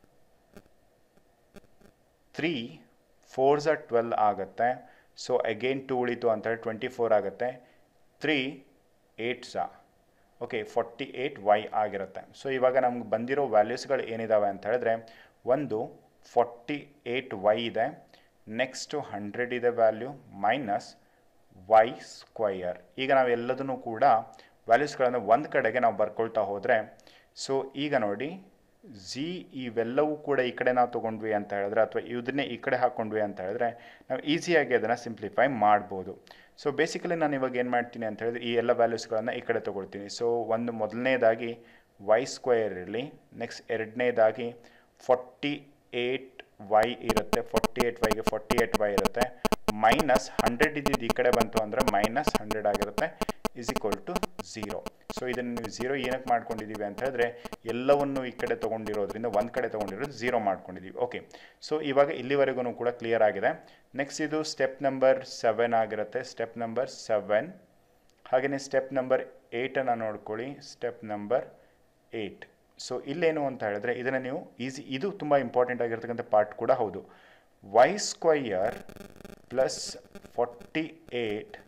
ತ್ರೀ ಫೋರ್ ಝಾ ಟ್ವೆಲ್ ಆಗುತ್ತೆ ಸೊ ಅಗೇನ್ ಟು ಉಳಿತು ಅಂತ ಹೇಳಿ ಟ್ವೆಂಟಿ ಫೋರ್ ಆಗುತ್ತೆ ತ್ರೀ ಏಟ್ ಝಾ ಓಕೆ ಫಾರ್ಟಿ ಏಯ್ಟ್ ವೈ ಆಗಿರುತ್ತೆ ಸೊ ಇವಾಗ ನಮ್ಗೆ ಬಂದಿರೋ ವ್ಯಾಲ್ಯೂಸ್ಗಳು ಏನಿದಾವೆ ಅಂತ ಹೇಳಿದ್ರೆ ಒಂದು ಫಾರ್ಟಿ ಏಯ್ಟ್ ವೈ ಇದೆ ನೆಕ್ಸ್ಟು ಹಂಡ್ರೆಡ್ ಇದೆ ವ್ಯಾಲ್ಯೂ ಮೈನಸ್ ವೈ ಸ್ಕ್ವಯರ್ ಈಗ ನಾವು ಎಲ್ಲದನ್ನು ಕೂಡ ವ್ಯಾಲ್ಯೂಸ್ಗಳನ್ನು ಒಂದು ಕಡೆಗೆ ನಾವು ಬರ್ಕೊಳ್ತಾ ಹೋದರೆ ಸೊ ಈಗ ನೋಡಿ ಝಿ ಇವೆಲ್ಲವೂ ಕೂಡ ಈ ಕಡೆ ನಾವು ತೊಗೊಂಡ್ವಿ ಅಂತ ಹೇಳಿದ್ರೆ ಅಥವಾ ಇದನ್ನೇ ಈ ಕಡೆ ಹಾಕ್ಕೊಂಡ್ವಿ ಅಂತ ಹೇಳಿದ್ರೆ ನಾವು ಈಸಿಯಾಗಿ ಅದನ್ನು ಸಿಂಪ್ಲಿಫೈ ಮಾಡ್ಬೋದು ಸೊ ಬೇಸಿಕಲಿ ನಾನು ಇವಾಗ ಏನು ಮಾಡ್ತೀನಿ ಅಂತ ಹೇಳಿದ್ರೆ ಈ ಎಲ್ಲ ವ್ಯಾಲ್ಯೂಸ್ಗಳನ್ನು ಈ ಕಡೆ ತೊಗೊಳ್ತೀನಿ ಸೊ ಒಂದು ಮೊದಲನೇದಾಗಿ ವೈ ಸ್ಕ್ವೇರ್ ಇರಲಿ ನೆಕ್ಸ್ಟ್ ಎರಡನೇದಾಗಿ ಫಾರ್ಟಿ ಏಯ್ಟ್ ವೈ ಇರುತ್ತೆ ಫಾರ್ಟಿ ಏಯ್ಟ್ ವೈಗೆ ಫಾರ್ಟಿ ಏಯ್ಟ್ ವೈ ಇರುತ್ತೆ ಮೈನಸ್ ಹಂಡ್ರೆಡ್ ಇದ್ದಿದ್ದು ಈ ಕಡೆ ಬಂತು ಅಂದರೆ ಮೈನಸ್ ಹಂಡ್ರೆಡ್ ಆಗಿರುತ್ತೆ is equal to zero so ಇದನ್ನು ನೀವು ಝೀರೋ ಏನಕ್ಕೆ ಮಾಡ್ಕೊಂಡಿದ್ದೀವಿ ಅಂತ ಹೇಳಿದ್ರೆ ಎಲ್ಲವನ್ನು ಈ ಕಡೆ ತೊಗೊಂಡಿರೋದ್ರಿಂದ ಒಂದು ಕಡೆ ತೊಗೊಂಡಿರೋದು ಝೀರೋ ಮಾಡ್ಕೊಂಡಿದ್ದೀವಿ ಓಕೆ ಸೊ ಇವಾಗ ಇಲ್ಲಿವರೆಗೂ ಕೂಡ ಕ್ಲಿಯರ್ ಆಗಿದೆ ನೆಕ್ಸ್ಟ್ ಇದು ಸ್ಟೆಪ್ ನಂಬರ್ ಸೆವೆನ್ ಆಗಿರುತ್ತೆ ಸ್ಟೆಪ್ ನಂಬರ್ ಸೆವೆನ್ ಹಾಗೆಯೇ ಸ್ಟೆಪ್ ನಂಬರ್ ಏಯ್ಟನ್ನು ನೋಡ್ಕೊಳ್ಳಿ ಸ್ಟೆಪ್ ನಂಬರ್ ಏಯ್ಟ್ ಸೊ ಇಲ್ಲೇನು ಅಂತ ಹೇಳಿದ್ರೆ ಇದನ್ನು ನೀವು ಈಸಿ ಇದು ತುಂಬ ಇಂಪಾರ್ಟೆಂಟ್ ಆಗಿರ್ತಕ್ಕಂಥ ಪಾರ್ಟ್ ಕೂಡ ಹೌದು Y square plus forty eight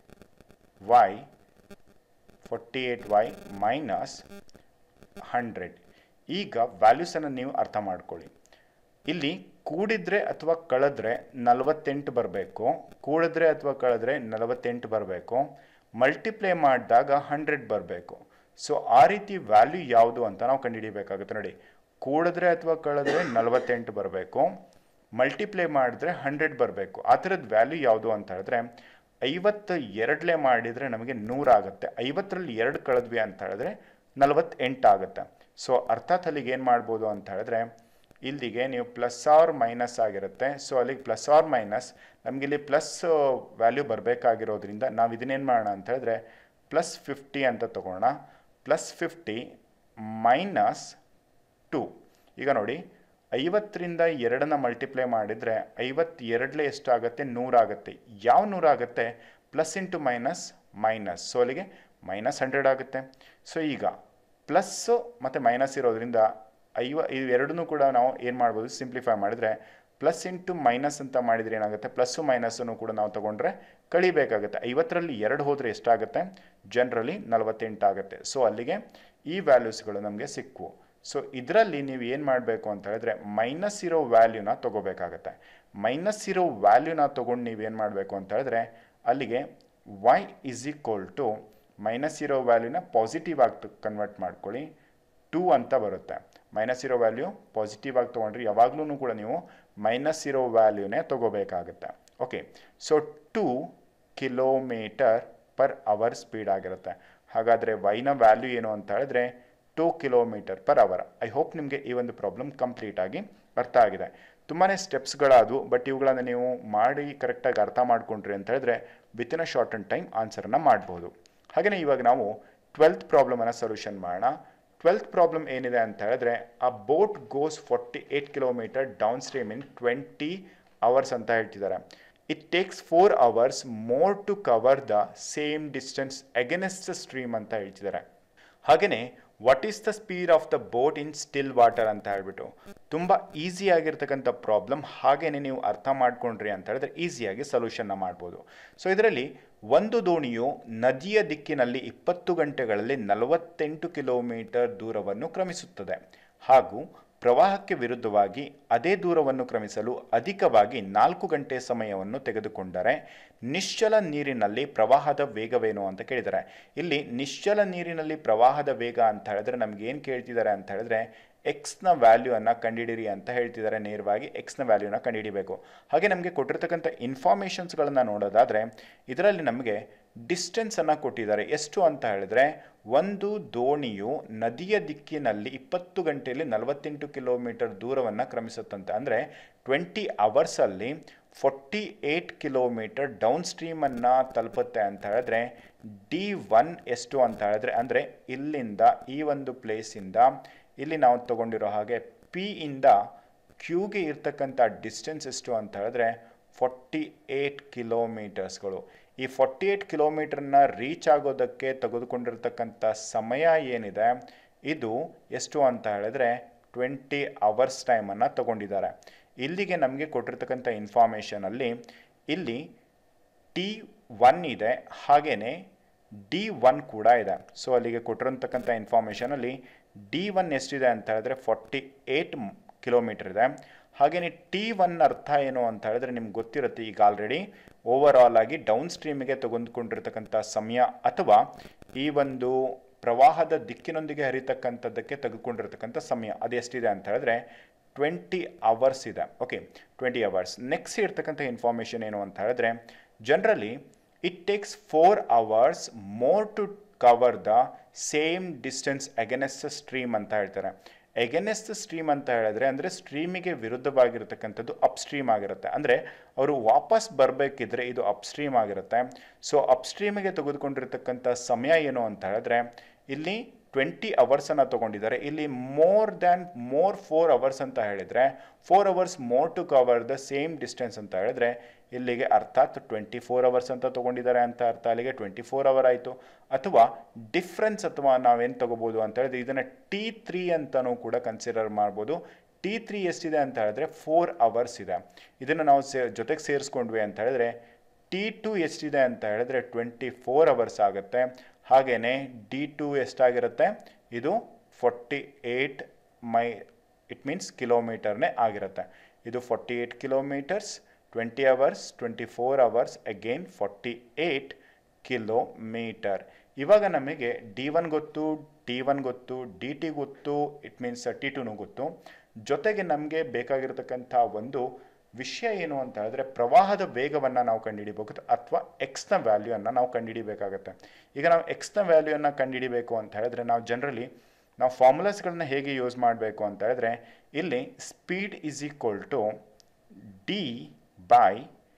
Y forty eight Y minus hundred ಈಗ ವ್ಯಾಲ್ಯೂಸನ್ನು ನೀವು ಅರ್ಥ ಮಾಡ್ಕೊಳ್ಳಿ ಇಲ್ಲಿ ಕೂಡಿದ್ರೆ ಅಥವಾ ಕಳೆದ್ರೆ ನಲವತ್ತೆಂಟು ಬರಬೇಕು ಕೂಡಿದ್ರೆ ಅಥವಾ ಕಳೆದ್ರೆ ನಲವತ್ತೆಂಟು ಬರಬೇಕು ಮಲ್ಟಿಪ್ಲೈ ಮಾಡಿದಾಗ ಹಂಡ್ರೆಡ್ ಬರಬೇಕು ಸೊ ಆ ರೀತಿ ವ್ಯಾಲ್ಯೂ ಯಾವುದು ಅಂತ ನಾವು ಕಂಡುಹಿಡಿಯಬೇಕಾಗುತ್ತೆ ನೋಡಿ ಕೂಡಿದ್ರೆ ಅಥವಾ ಕಳೆದ್ರೆ ನಲವತ್ತೆಂಟು ಬರಬೇಕು ಮಲ್ಟಿಪ್ಲೈ ಮಾಡಿದ್ರೆ ಹಂಡ್ರೆಡ್ ಬರಬೇಕು ಆ ಥರದ ವ್ಯಾಲ್ಯೂ ಯಾವುದು ಅಂತ ಹೇಳಿದ್ರೆ ಐವತ್ತು ಎರಡಲೇ ಮಾಡಿದರೆ ನಮಗೆ ನೂರಾಗುತ್ತೆ ಐವತ್ತರಲ್ಲಿ ಎರಡು ಕಳೆದ್ವಿ ಅಂತ ಹೇಳಿದ್ರೆ ನಲವತ್ತೆಂಟು ಆಗುತ್ತೆ ಸೊ ಅರ್ಥಾತ್ ಅಲ್ಲಿಗೆ ಏನು ಮಾಡ್ಬೋದು ಅಂತ ಹೇಳಿದ್ರೆ ಇಲ್ಲಿಗೆ ನೀವು ಪ್ಲಸ್ ಆರ್ ಮೈನಸ್ ಆಗಿರುತ್ತೆ ಸೊ ಅಲ್ಲಿಗೆ ಪ್ಲಸ್ ಆರ್ ಮೈನಸ್ ನಮಗೆ ಇಲ್ಲಿ ಪ್ಲಸ್ ವ್ಯಾಲ್ಯೂ ಬರಬೇಕಾಗಿರೋದ್ರಿಂದ ನಾವು ಇದನ್ನೇನು ಮಾಡೋಣ ಅಂತ ಹೇಳಿದ್ರೆ ಪ್ಲಸ್ ಫಿಫ್ಟಿ ಅಂತ ತಗೋಣ ಪ್ಲಸ್ ಫಿಫ್ಟಿ ಮೈನಸ್ ಟು ಈಗ ನೋಡಿ ಐವತ್ತರಿಂದ ಎರಡನ್ನ ಮಲ್ಟಿಪ್ಲೈ ಮಾಡಿದರೆ ಐವತ್ತೆರಡಲೇ ಎಷ್ಟಾಗುತ್ತೆ ನೂರಾಗುತ್ತೆ ಯಾವ ನೂರಾಗುತ್ತೆ plus into minus minus so ಅಲ್ಲಿಗೆ ಮೈನಸ್ ಹಂಡ್ರೆಡ್ ಆಗುತ್ತೆ ಸೊ ಈಗ ಪ್ಲಸ್ಸು ಮತ್ತು ಮೈನಸ್ ಇರೋದ್ರಿಂದ ಐವ ಇವೆರಡನ್ನೂ ಕೂಡ ನಾವು ಏನು ಮಾಡ್ಬೋದು ಸಿಂಪ್ಲಿಫೈ ಮಾಡಿದರೆ ಪ್ಲಸ್ ಇಂಟು ಮೈನಸ್ ಅಂತ ಮಾಡಿದರೆ ಏನಾಗುತ್ತೆ ಪ್ಲಸ್ಸು ಮೈನಸ್ಸನ್ನು ಕೂಡ ನಾವು ತೊಗೊಂಡ್ರೆ ಕಳಿಬೇಕಾಗುತ್ತೆ ಐವತ್ತರಲ್ಲಿ ಎರಡು ಹೋದರೆ ಎಷ್ಟಾಗುತ್ತೆ ಜನರಲಿ ನಲವತ್ತೆಂಟು ಆಗುತ್ತೆ ಸೊ ಅಲ್ಲಿಗೆ ಈ ವ್ಯಾಲ್ಯೂಸ್ಗಳು ನಮಗೆ ಸಿಕ್ಕವು ಸೊ ಇದರಲ್ಲಿ ನೀವು ಏನು ಮಾಡಬೇಕು ಅಂತ ಹೇಳಿದ್ರೆ ಮೈನಸ್ ಇರೋ ವ್ಯಾಲ್ಯೂನ ತೊಗೋಬೇಕಾಗತ್ತೆ ಮೈನಸ್ ಇರೋ ವ್ಯಾಲ್ಯೂನ ತೊಗೊಂಡು ನೀವೇನು ಮಾಡಬೇಕು ಅಂತ ಹೇಳಿದ್ರೆ ಅಲ್ಲಿಗೆ Y is equal to minus ಇರೋ ವ್ಯಾಲ್ಯೂನ ಪಾಸಿಟಿವ್ ಆಗಿ ಕನ್ವರ್ಟ್ ಮಾಡ್ಕೊಳ್ಳಿ ಟೂ ಅಂತ ಬರುತ್ತೆ ಮೈನಸ್ ಇರೋ ವ್ಯಾಲ್ಯೂ ಪಾಸಿಟಿವ್ ಆಗಿ ತೊಗೊಂಡ್ರೆ ಯಾವಾಗಲೂ ಕೂಡ ನೀವು ಮೈನಸ್ ಇರೋ ವ್ಯಾಲ್ಯೂನೇ ತೊಗೋಬೇಕಾಗುತ್ತೆ okay so two kilometre per hour speed ಆಗಿರುತ್ತೆ ಹಾಗಾದರೆ ವೈನ ವ್ಯಾಲ್ಯೂ ಏನು ಅಂತ ಹೇಳಿದ್ರೆ two kilometre per hour I hope ನಿಮಗೆ ಈ ಒಂದು ಪ್ರಾಬ್ಲಮ್ ಕಂಪ್ಲೀಟ್ ಆಗಿ ಅರ್ಥ ಆಗಿದೆ ತುಂಬಾ ಸ್ಟೆಪ್ಸ್ಗಳಾದವು ಬಟ್ ಇವುಗಳನ್ನು ನೀವು ಮಾಡಿ ಕರೆಕ್ಟಾಗಿ ಅರ್ಥ ಮಾಡ್ಕೊಂಡ್ರಿ ಅಂತ ಹೇಳಿದ್ರೆ within a short and time ಆನ್ಸರನ್ನು ಮಾಡ್ಬೋದು ಹಾಗೆಯೇ ಇವಾಗ ನಾವು ಟ್ವೆಲ್ತ್ ಪ್ರಾಬ್ಲಮನ್ನು ಸೊಲ್ಯೂಷನ್ ಮಾಡೋಣ ಟ್ವೆಲ್ತ್ ಪ್ರಾಬ್ಲಮ್ ಏನಿದೆ ಅಂತ ಹೇಳಿದ್ರೆ a boat goes forty eight kilometer downstream in twenty hours ಅಂತ ಹೇಳ್ತಿದ್ದಾರೆ it takes four hours more to cover the same distance against the stream ಅಂತ ಹೇಳ್ತಿದ್ದಾರೆ ಹಾಗೆಯೇ what is the speed of the boat in still water ಅಂತ ಹೇಳ್ಬಿಟ್ಟು ತುಂಬ easy ಆಗಿರ್ತಕ್ಕಂಥ problem ಹಾಗೇನೆ ನೀವು ಅರ್ಥ ಮಾಡ್ಕೊಂಡ್ರಿ ಅಂತ ಹೇಳಿದ್ರೆ ಈಸಿಯಾಗಿ ಸೊಲ್ಯೂಷನ್ನ ಮಾಡ್ಬೋದು ಸೊ ಇದರಲ್ಲಿ ಒಂದು ದೋಣಿಯು ನದಿಯ ದಿಕ್ಕಿನಲ್ಲಿ ಇಪ್ಪತ್ತು ಗಂಟೆಗಳಲ್ಲಿ ನಲವತ್ತೆಂಟು ಕಿಲೋಮೀಟರ್ ದೂರವನ್ನು ಕ್ರಮಿಸುತ್ತದೆ ಹಾಗೂ ಪ್ರವಾಹಕ್ಕೆ ವಿರುದ್ಧವಾಗಿ ಅದೇ ದೂರವನ್ನು ಕ್ರಮಿಸಲು ಅಧಿಕವಾಗಿ ನಾಲ್ಕು ಗಂಟೆ ಸಮಯವನ್ನು ತೆಗೆದುಕೊಂಡರೆ ನಿಶ್ಚಲ ನೀರಿನಲ್ಲಿ ಪ್ರವಾಹದ ವೇಗವೇನು ಅಂತ ಕೇಳಿದ್ದಾರೆ ಇಲ್ಲಿ ನಿಶ್ಚಲ ನೀರಿನಲ್ಲಿ ಪ್ರವಾಹದ ವೇಗ ಅಂತ ಹೇಳಿದ್ರೆ ನಮ್ಗೆ ಏನು ಕೇಳ್ತಿದ್ದಾರೆ ಅಂತ ಹೇಳಿದ್ರೆ ಎಕ್ಸ್ನ ವ್ಯಾಲ್ಯೂವನ್ನು ಕಂಡುಹಿಡಿರಿ ಅಂತ ಹೇಳ್ತಿದ್ದಾರೆ ನೇರವಾಗಿ ಎಕ್ಸ್ನ ವ್ಯಾಲ್ಯೂನ ಕಂಡುಹಿಡಿಬೇಕು ಹಾಗೆ ನಮಗೆ ಕೊಟ್ಟಿರ್ತಕ್ಕಂಥ ಇನ್ಫಾರ್ಮೇಷನ್ಸ್ಗಳನ್ನು ನೋಡೋದಾದರೆ ಇದರಲ್ಲಿ ನಮಗೆ ಡಿಸ್ಟೆನ್ಸನ್ನು ಕೊಟ್ಟಿದ್ದಾರೆ ಎಷ್ಟು ಅಂತ ಹೇಳಿದ್ರೆ ಒಂದು ದೋಣಿಯು ನದಿಯ ದಿಕ್ಕಿನಲ್ಲಿ ಇಪ್ಪತ್ತು ಗಂಟೆಯಲ್ಲಿ ನಲವತ್ತೆಂಟು ಕಿಲೋಮೀಟರ್ ದೂರವನ್ನು ಕ್ರಮಿಸುತ್ತಂತೆ ಅಂದರೆ ಟ್ವೆಂಟಿ ಅವರ್ಸಲ್ಲಿ ಫೋರ್ಟಿ ಏಯ್ಟ್ ಕಿಲೋಮೀಟರ್ ಡೌನ್ ಸ್ಟ್ರೀಮನ್ನು ತಲುಪುತ್ತೆ ಅಂತ ಹೇಳಿದ್ರೆ ಡಿ ಒನ್ ಎಷ್ಟು ಅಂತ ಹೇಳಿದ್ರೆ ಅಂದರೆ ಇಲ್ಲಿಂದ ಈ ಒಂದು ಪ್ಲೇಸಿಂದ ಇಲ್ಲಿ ನಾವು ತಗೊಂಡಿರೋ ಹಾಗೆ ಪಿ ಇಂದ ಕ್ಯೂಗೆ ಇರ್ತಕ್ಕಂಥ ಡಿಸ್ಟೆನ್ಸ್ ಎಷ್ಟು ಅಂತ ಹೇಳಿದ್ರೆ ಫಾರ್ಟಿ ಏಯ್ಟ್ ಕಿಲೋಮೀಟರ್ಸ್ಗಳು ಈ ಫಾರ್ಟಿ ಏಯ್ಟ್ ಕಿಲೋಮೀಟರ್ನ ರೀಚ್ ಆಗೋದಕ್ಕೆ ತೆಗೆದುಕೊಂಡಿರ್ತಕ್ಕಂಥ ಸಮಯ ಏನಿದೆ ಇದು ಎಷ್ಟು ಅಂತ ಹೇಳಿದ್ರೆ ಟ್ವೆಂಟಿ ಅವರ್ಸ್ ಟೈಮನ್ನು ತಗೊಂಡಿದ್ದಾರೆ ಇಲ್ಲಿಗೆ ನಮಗೆ ಕೊಟ್ಟಿರ್ತಕ್ಕಂಥ ಇನ್ಫಾರ್ಮೇಷನಲ್ಲಿ ಇಲ್ಲಿ ಟಿ ಒನ್ ಇದೆ ಹಾಗೆಯೇ ಡಿ ಒನ್ ಕೂಡ ಇದೆ ಸೊ ಅಲ್ಲಿಗೆ ಕೊಟ್ಟಿರೋಂತಕ್ಕಂಥ ಇನ್ಫಾರ್ಮೇಷನಲ್ಲಿ ಡಿ ಒನ್ ಎಷ್ಟಿದೆ ಅಂತ ಹೇಳಿದ್ರೆ ಫಾರ್ಟಿ ಏಯ್ಟ್ ಕಿಲೋಮೀಟರ್ ಇದೆ ಹಾಗೆಯೇ ಟಿ ಒನ್ ಅರ್ಥ ಏನು ಅಂತ ಹೇಳಿದ್ರೆ ನಿಮ್ಗೆ ಗೊತ್ತಿರುತ್ತೆ ಈಗ ಆಲ್ರೆಡಿ ಓವರ್ ಆಲ್ ಆಗಿ ಡೌನ್ ಸ್ಟ್ರೀಮಿಗೆ ತೆಗೆದುಕೊಂಡಿರ್ತಕ್ಕಂಥ ಸಮಯ ಅಥವಾ ಈ ಒಂದು ಪ್ರವಾಹದ ದಿಕ್ಕಿನೊಂದಿಗೆ ಹರಿತಕ್ಕಂಥದ್ದಕ್ಕೆ ತೆಗೆದುಕೊಂಡಿರ್ತಕ್ಕಂಥ ಸಮಯ ಅದು ಎಷ್ಟಿದೆ ಅಂತ ಹೇಳಿದ್ರೆ ಟ್ವೆಂಟಿ ಅವರ್ಸ್ ಇದೆ ಓಕೆ ಟ್ವೆಂಟಿ ಅವರ್ಸ್ ನೆಕ್ಸ್ಟ್ ಇರ್ತಕ್ಕಂಥ ಇನ್ಫಾರ್ಮೇಷನ್ ಏನು ಅಂತ ಹೇಳಿದ್ರೆ generally it takes four hours more to cover the same distance against stream ಅಂತ ಹೇಳ್ತಾರೆ ಎಗೆನೆಸ್ಟ್ ಸ್ಟ್ರೀಮ್ ಅಂತ ಹೇಳಿದ್ರೆ ಅಂದರೆ ಸ್ಟ್ರೀಮಿಗೆ ವಿರುದ್ಧವಾಗಿರ್ತಕ್ಕಂಥದ್ದು ಅಪ್ ಸ್ಟ್ರೀಮ್ ಆಗಿರುತ್ತೆ ಅಂದರೆ ಅವರು ವಾಪಸ್ ಬರಬೇಕಿದ್ರೆ ಇದು ಅಪ್ ಸ್ಟ್ರೀಮ್ ಆಗಿರುತ್ತೆ ಸೊ ಅಪ್ ಸ್ಟ್ರೀಮಿಗೆ ತೆಗೆದುಕೊಂಡಿರ್ತಕ್ಕಂಥ ಸಮಯ ಏನು ಅಂತ ಹೇಳಿದ್ರೆ ಇಲ್ಲಿ ಟ್ವೆಂಟಿ ಅವರ್ಸನ್ನು ತೊಗೊಂಡಿದ್ದಾರೆ ಇಲ್ಲಿ more than more four hours ಅಂತ ಹೇಳಿದರೆ four hours more to cover the same distance ಅಂತ ಹೇಳಿದ್ರೆ ಇಲ್ಲಿಗೆ ಅರ್ಥಾತ್ ಟ್ವೆಂಟಿ ಫೋರ್ ಅವರ್ಸ್ ಅಂತ ತೊಗೊಂಡಿದ್ದಾರೆ ಅಂತ ಅರ್ಥ ಅಲ್ಲಿಗೆ ಟ್ವೆಂಟಿ ಫೋರ್ ಅವರ್ ಆಯಿತು ಅಥವಾ ಡಿಫ್ರೆನ್ಸ್ ಅಥವಾ ನಾವೇನು ತೊಗೋಬೋದು ಅಂತ ಹೇಳಿದ್ರೆ ಇದನ್ನು ಟಿ ತ್ರೀ ಅಂತಲೂ ಕೂಡ ಕನ್ಸಿಡರ್ ಮಾಡ್ಬೋದು ಟಿ ತ್ರೀ ಎಷ್ಟಿದೆ ಅಂತ ಹೇಳಿದ್ರೆ ಫೋರ್ ಅವರ್ಸ್ ಇದೆ ಇದನ್ನು ನಾವು ಸೇ ಜೊತೆಗೆ ಸೇರಿಸ್ಕೊಂಡ್ವಿ ಅಂತ ಹೇಳಿದ್ರೆ ಟಿ ಟು ಎಷ್ಟಿದೆ ಅಂತ ಹೇಳಿದ್ರೆ ಟ್ವೆಂಟಿ ಫೋರ್ ಅವರ್ಸ್ ಆಗುತ್ತೆ ಹಾಗೆಯೇ ಡಿ ಟು ಎಷ್ಟಾಗಿರುತ್ತೆ ಇದು ಫಾರ್ಟಿ ಏಯ್ಟ್ ಮೈ ಇಟ್ ಮೀನ್ಸ್ ಕಿಲೋಮೀಟರ್ನೇ ಆಗಿರುತ್ತೆ ಇದು forty eight kilometers twenty hours twenty four hours again forty eight kilometer ಇವಾಗ ನಮಗೆ ಡಿ ಒನ್ ಗೊತ್ತು ಟಿ ಒನ್ ಗೊತ್ತು ಡಿ ಟಿ ಗೊತ್ತು ಇಟ್ ಮೀನ್ಸ್ ಟಿ ಟುನು ಗೊತ್ತು ಜೊತೆಗೆ ನಮಗೆ ಬೇಕಾಗಿರ್ತಕ್ಕಂಥ ಒಂದು ವಿಷಯ ಏನು ಅಂತ ಹೇಳಿದ್ರೆ ಪ್ರವಾಹದ ವೇಗವನ್ನು ನಾವು ಕಂಡುಹಿಡಿಬೇಕು ಅಥವಾ ಎಕ್ಸ್ನ ವ್ಯಾಲ್ಯೂಯನ್ನು ನಾವು ಕಂಡುಹಿಡಿಬೇಕಾಗತ್ತೆ ಈಗ ನಾವು ಎಕ್ಸ್ನ ವ್ಯಾಲ್ಯೂಯನ್ನು ಕಂಡುಹಿಡಿಬೇಕು ಅಂತ ಹೇಳಿದ್ರೆ ನಾವು ಜನರಲಿ ನಾವು ಫಾರ್ಮುಲಾಸ್ಗಳನ್ನ ಹೇಗೆ ಯೂಸ್ ಮಾಡಬೇಕು ಅಂತ ಹೇಳಿದ್ರೆ ಇಲ್ಲಿ speed is equal to D by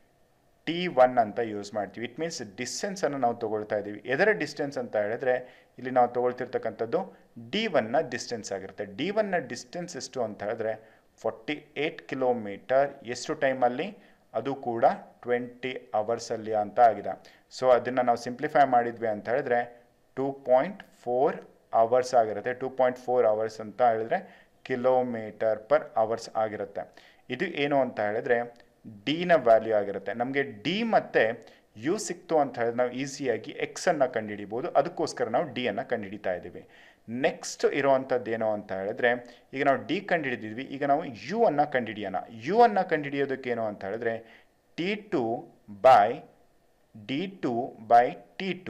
T one ಅಂತ ಯೂಸ್ ಮಾಡ್ತೀವಿ ಇಟ್ ಮೀನ್ಸ್ ಡಿಸ್ಟೆನ್ಸನ್ನು ನಾವು ತೊಗೊಳ್ತಾ ಇದ್ದೀವಿ ಎದರ ಡಿಸ್ಟೆನ್ಸ್ ಅಂತ ಹೇಳಿದ್ರೆ ಇಲ್ಲಿ ನಾವು ತೊಗೊಳ್ತಿರ್ತಕ್ಕಂಥದ್ದು ಡಿ ಒನ್ನ ಡಿಸ್ಟೆನ್ಸ್ ಆಗಿರುತ್ತೆ ಡಿ ಒನ್ನ ಡಿಸ್ಟೆನ್ಸ್ ಎಷ್ಟು ಅಂತ ಹೇಳಿದ್ರೆ ಫಾರ್ಟಿ ಏಯ್ಟ್ ಕಿಲೋಮೀಟರ್ ಎಷ್ಟು ಟೈಮಲ್ಲಿ ಅದು ಕೂಡ ಟ್ವೆಂಟಿ ಅವರ್ಸಲ್ಲಿ ಅಂತ ಆಗಿದೆ ಸೊ ಅದನ್ನು ನಾವು ಸಿಂಪ್ಲಿಫೈ ಮಾಡಿದ್ವಿ ಅಂತ ಹೇಳಿದ್ರೆ ಟೂ ಪಾಯಿಂಟ್ ಫೋರ್ ಅವರ್ಸ್ ಆಗಿರುತ್ತೆ ಟೂ ಪಾಯಿಂಟ್ ಫೋರ್ ಅವರ್ಸ್ ಅಂತ ಹೇಳಿದ್ರೆ ಕಿಲೋಮೀಟರ್ ಪರ್ ಅವರ್ಸ್ ಆಗಿರುತ್ತೆ ಇದು ಏನು ಅಂತ ಹೇಳಿದ್ರೆ ಡಿನ ವ್ಯಾಲ್ಯೂ ಆಗಿರುತ್ತೆ ನಮಗೆ ಡಿ ಮತ್ತು ಯು ಸಿಕ್ತು ಅಂತ ಹೇಳಿದ್ರೆ ನಾವು ಈಸಿಯಾಗಿ ಎಕ್ಸನ್ನು ಕಂಡುಹಿಡಿಬೋದು ಅದಕ್ಕೋಸ್ಕರ ನಾವು ಡಿ ಅನ್ನು ಕಂಡುಹಿಡಿತಾ ಇದ್ದೀವಿ ನೆಕ್ಸ್ಟ್ ಇರೋವಂಥದ್ದು ಏನು ಅಂತ ಹೇಳಿದ್ರೆ ಈಗ ನಾವು ಡಿ ಕಂಡುಹಿಡಿದಿದ್ವಿ ಈಗ ನಾವು ಯು ಅನ್ನು ಕಂಡುಹಿಡಿಯೋಣ ಯು ಅನ್ನು ಕಂಡುಹಿಡಿಯೋದಕ್ಕೇನು ಅಂತ ಹೇಳಿದ್ರೆ T two by D two by T two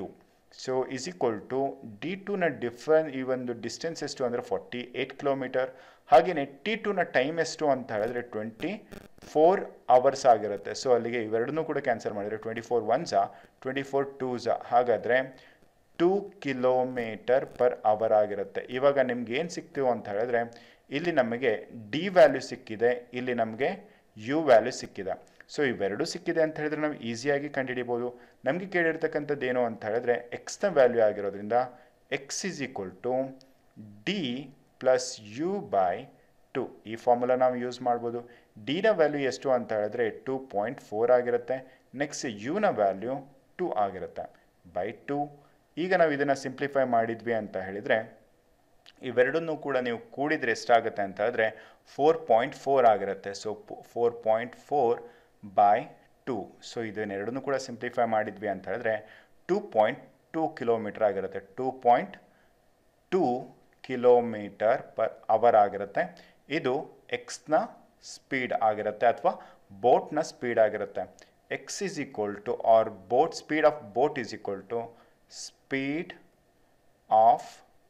so is equal to D ಟುನ ಡಿಫ್ರೆನ್ ಈ ಒಂದು ಡಿಸ್ಟೆನ್ಸ್ ಎಷ್ಟು ಅಂದರೆ ಫಾರ್ಟಿ ಏಯ್ಟ್ ಕಿಲೋಮೀಟರ್ ಹಾಗೆಯೇ ಟಿ ಟುನ ಟೈಮ್ ಎಷ್ಟು ಅಂತ ಹೇಳಿದ್ರೆ ಟ್ವೆಂಟಿ ಫೋರ್ ಅವರ್ಸ್ ಆಗಿರುತ್ತೆ ಸೊ ಅಲ್ಲಿಗೆ ಇವೆರಡನ್ನೂ ಕೂಡ ಕ್ಯಾನ್ಸಲ್ ಮಾಡಿದರೆ ಟ್ವೆಂಟಿ ಫೋರ್ ಒನ್ಸಾ ಟ್ವೆಂಟಿ ಫೋರ್ ಟೂಸಾ ಹಾಗಾದರೆ ಟೂ ಕಿಲೋಮೀಟರ್ ಪರ್ ಅವರ್ ಆಗಿರುತ್ತೆ ಇವಾಗ ನಿಮ್ಗೆ ಏನು ಸಿಕ್ತು ಅಂತ ಹೇಳಿದ್ರೆ ಇಲ್ಲಿ ನಮಗೆ ಡಿ ವ್ಯಾಲ್ಯೂ ಸಿಕ್ಕಿದೆ ಇಲ್ಲಿ ನಮಗೆ ಯು ವ್ಯಾಲ್ಯೂ ಸಿಕ್ಕಿದೆ ಸೊ ಇವೆರಡು ಸಿಕ್ಕಿದೆ ಅಂತ ಹೇಳಿದ್ರೆ ನಾವು ಈಸಿಯಾಗಿ ಕಂಡುಹಿಡಿಬೋದು ನಮಗೆ ಕೇಳಿರ್ತಕ್ಕಂಥದ್ದು ಏನು ಅಂತ ಹೇಳಿದ್ರೆ ಎಕ್ಸ್ನ ವ್ಯಾಲ್ಯೂ ಆಗಿರೋದ್ರಿಂದ X is equal to D plus U by two ಈ ಫಾರ್ಮುಲಾ ನಾವು ಯೂಸ್ ಮಾಡ್ಬೋದು ಡಿನ ವ್ಯಾಲ್ಯೂ ಎಷ್ಟು ಅಂತ ಹೇಳಿದ್ರೆ ಟೂ ಪಾಯಿಂಟ್ ಫೋರ್ ಆಗಿರುತ್ತೆ ನೆಕ್ಸ್ಟ್ ಯುನ ವ್ಯಾಲ್ಯೂ ಟು ಆಗಿರುತ್ತೆ ಬೈ ಟು ಈಗ ನಾವು ಇದನ್ನು ಸಿಂಪ್ಲಿಫೈ ಮಾಡಿದ್ವಿ ಅಂತ ಹೇಳಿದರೆ ಇವೆರಡನ್ನೂ ಕೂಡ ನೀವು ಕೂಡಿದರೆ ಎಷ್ಟಾಗುತ್ತೆ ಅಂತ ಹೇಳಿದ್ರೆ ಫೋರ್ ಪಾಯಿಂಟ್ ಫೋರ್ ಆಗಿರುತ್ತೆ so four point four by to so ಇದನ್ನೆರಡನ್ನೂ ಕೂಡ ಸಿಂಪ್ಲಿಫೈ ಮಾಡಿದ್ವಿ ಅಂತ ಹೇಳಿದ್ರೆ ಟೂ ಪಾಯಿಂಟ್ ಟೂ ಕಿಲೋಮೀಟರ್ ಆಗಿರುತ್ತೆ two point two kilometre per hour ಆಗಿರುತ್ತೆ ಇದು ಎಕ್ಸ್ನ ಸ್ಪೀಡ್ ಆಗಿರುತ್ತೆ ಅಥವಾ ಬೋಟ್ನ ಸ್ಪೀಡ್ ಆಗಿರುತ್ತೆ X is equal to or boat speed of boat is equal to speed of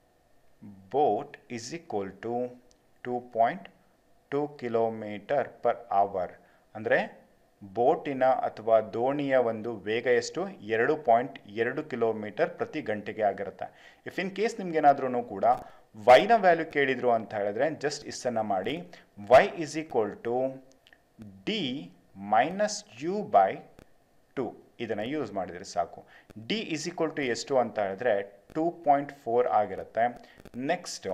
boat is equal to two point two kilometre per hour ಅಂದರೆ ಬೋಟಿನ ಅಥವಾ ದೋಣಿಯ ಒಂದು ವೇಗ ಎಷ್ಟು ಎರಡು ಪಾಯಿಂಟ್ ಎರಡು ಕಿಲೋಮೀಟರ್ ಪ್ರತಿ ಗಂಟೆಗೆ ಆಗಿರುತ್ತೆ ಇಫ್ ಇನ್ ಕೇಸ್ ನಿಮ್ಗೇನಾದ್ರೂ ಕೂಡ ವೈನ ವ್ಯಾಲ್ಯೂ ಕೇಳಿದ್ರು ಅಂತ ಹೇಳಿದ್ರೆ ಜಸ್ಟ್ ಇಷ್ಟನ್ನು ಮಾಡಿ Y is equal to D minus U by two ಇದನ್ನು ಯೂಸ್ ಮಾಡಿದರೆ ಸಾಕು ಡಿ ಇಸ್ ಈಕ್ವಲ್ ಟು ಎಷ್ಟು ಅಂತ ಹೇಳಿದ್ರೆ ಟೂ ಪಾಯಿಂಟ್ ಫೋರ್ ಆಗಿರುತ್ತೆ next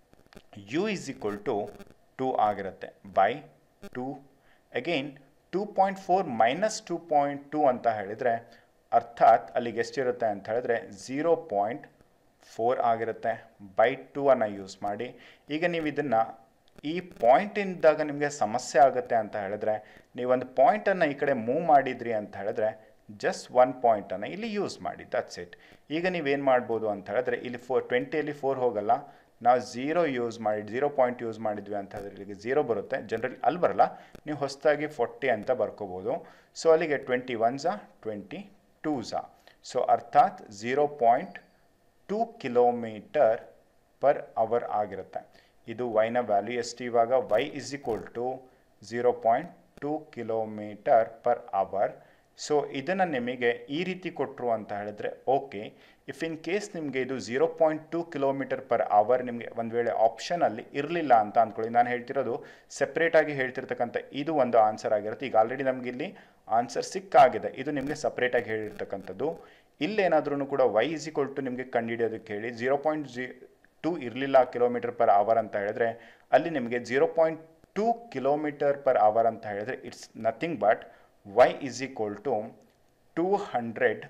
U is equal to two ಆಗಿರುತ್ತೆ by two again two point four minus two point two ಅಂತ ಹೇಳಿದರೆ ಅರ್ಥಾತ್ ಅಲ್ಲಿಗೆ ಎಷ್ಟಿರುತ್ತೆ ಅಂತ ಹೇಳಿದ್ರೆ ಝೀರೋ ಪಾಯಿಂಟ್ ಫೋರ್ ಆಗಿರುತ್ತೆ ಬೈ ಟೂ ಅನ್ನು ಯೂಸ್ ಮಾಡಿ ಈಗ ನೀವು ಇದನ್ನು ಈ ಪಾಯಿಂಟಿಂದಾಗ ನಿಮಗೆ ಸಮಸ್ಯೆ ಆಗುತ್ತೆ ಅಂತ ಹೇಳಿದ್ರೆ ನೀವೊಂದು ಪಾಯಿಂಟನ್ನು ಈ ಕಡೆ ಮೂವ್ ಮಾಡಿದ್ರಿ ಅಂತ ಹೇಳಿದ್ರೆ ಜಸ್ಟ್ ಒನ್ ಪಾಯಿಂಟನ್ನು ಇಲ್ಲಿ ಯೂಸ್ ಮಾಡಿ ದಟ್ಸ್ ಇಟ್ ಈಗ ನೀವೇನು ಮಾಡ್ಬೋದು ಅಂತ ಹೇಳಿದ್ರೆ ಇಲ್ಲಿ ಫೋರ್ ಟ್ವೆಂಟಿಯಲ್ಲಿ ಫೋರ್ ಹೋಗಲ್ಲ ನಾವು ಝೀರೋ ಯೂಸ್ ಮಾಡಿ ಝೀರೋ ಪಾಯಿಂಟ್ ಯೂಸ್ ಮಾಡಿದ್ವಿ ಅಂತ ಹೇಳಿದ್ರೆ ಇಲ್ಲಿಗೆ ಝೀರೋ ಬರುತ್ತೆ ಜನರಲಿ ಅಲ್ಲಿ ಬರಲ್ಲ ನೀವು ಹೊಸದಾಗಿ ಫೋರ್ಟಿ ಅಂತ ಬರ್ಕೋಬೋದು ಸೊ ಅಲ್ಲಿಗೆ ಟ್ವೆಂಟಿ ಒನ್ಸಾ ಟ್ವೆಂಟಿ ಟೂಸಾ ಸೊ ಅರ್ಥಾತ್ zero point two kilometre per hour ಆಗಿರುತ್ತೆ ಇದು ವೈನ ವ್ಯಾಲ್ಯೂ ಎಷ್ಟು ಇವಾಗ Y is equal to zero point two kilometre per hour so ಇದನ್ನು ನಿಮಗೆ ಈ ರೀತಿ ಕೊಟ್ಟರು ಅಂತ ಹೇಳಿದ್ರೆ ಓಕೆ ಇಫ್ ಇನ್ ಕೇಸ್ ನಿಮಗೆ ಇದು zero point two kilometre per hour ನಿಮಗೆ ಒಂದು ವೇಳೆ ಆಪ್ಷನಲ್ಲಿ ಇರಲಿಲ್ಲ ಅಂತ ಅಂದ್ಕೊಳ್ಳಿ ನಾನು ಹೇಳ್ತಿರೋದು ಸೆಪ್ರೇಟಾಗಿ ಹೇಳ್ತಿರ್ತಕ್ಕಂಥ ಇದು ಒಂದು ಆನ್ಸರ್ ಆಗಿರುತ್ತೆ ಈಗ ಆಲ್ರೆಡಿ ನಮಗೆ ಇಲ್ಲಿ ಆನ್ಸರ್ ಸಿಕ್ಕಾಗಿದೆ ಇದು ನಿಮಗೆ ಸಪ್ರೇಟಾಗಿ ಹೇಳಿರ್ತಕ್ಕಂಥದ್ದು ಇಲ್ಲೇನಾದ್ರೂ ಕೂಡ ವೈ ಇಸ್ ಈಕ್ವಲ್ ಟು ನಿಮಗೆ ಕಂಡುಹಿಡಿಯೋದಕ್ಕೆ ಹೇಳಿ ಝೀರೋ ಪಾಯಿಂಟ್ ಜಿ ಟೂ ಇರಲಿಲ್ಲ ಕಿಲೋಮೀಟರ್ ಪರ್ ಅವರ್ ಅಂತ ಹೇಳಿದ್ರೆ ಅಲ್ಲಿ ನಿಮಗೆ zero point two kilometre per hour ಅಂತ ಹೇಳಿದ್ರೆ it's nothing but Y is equal to two hundred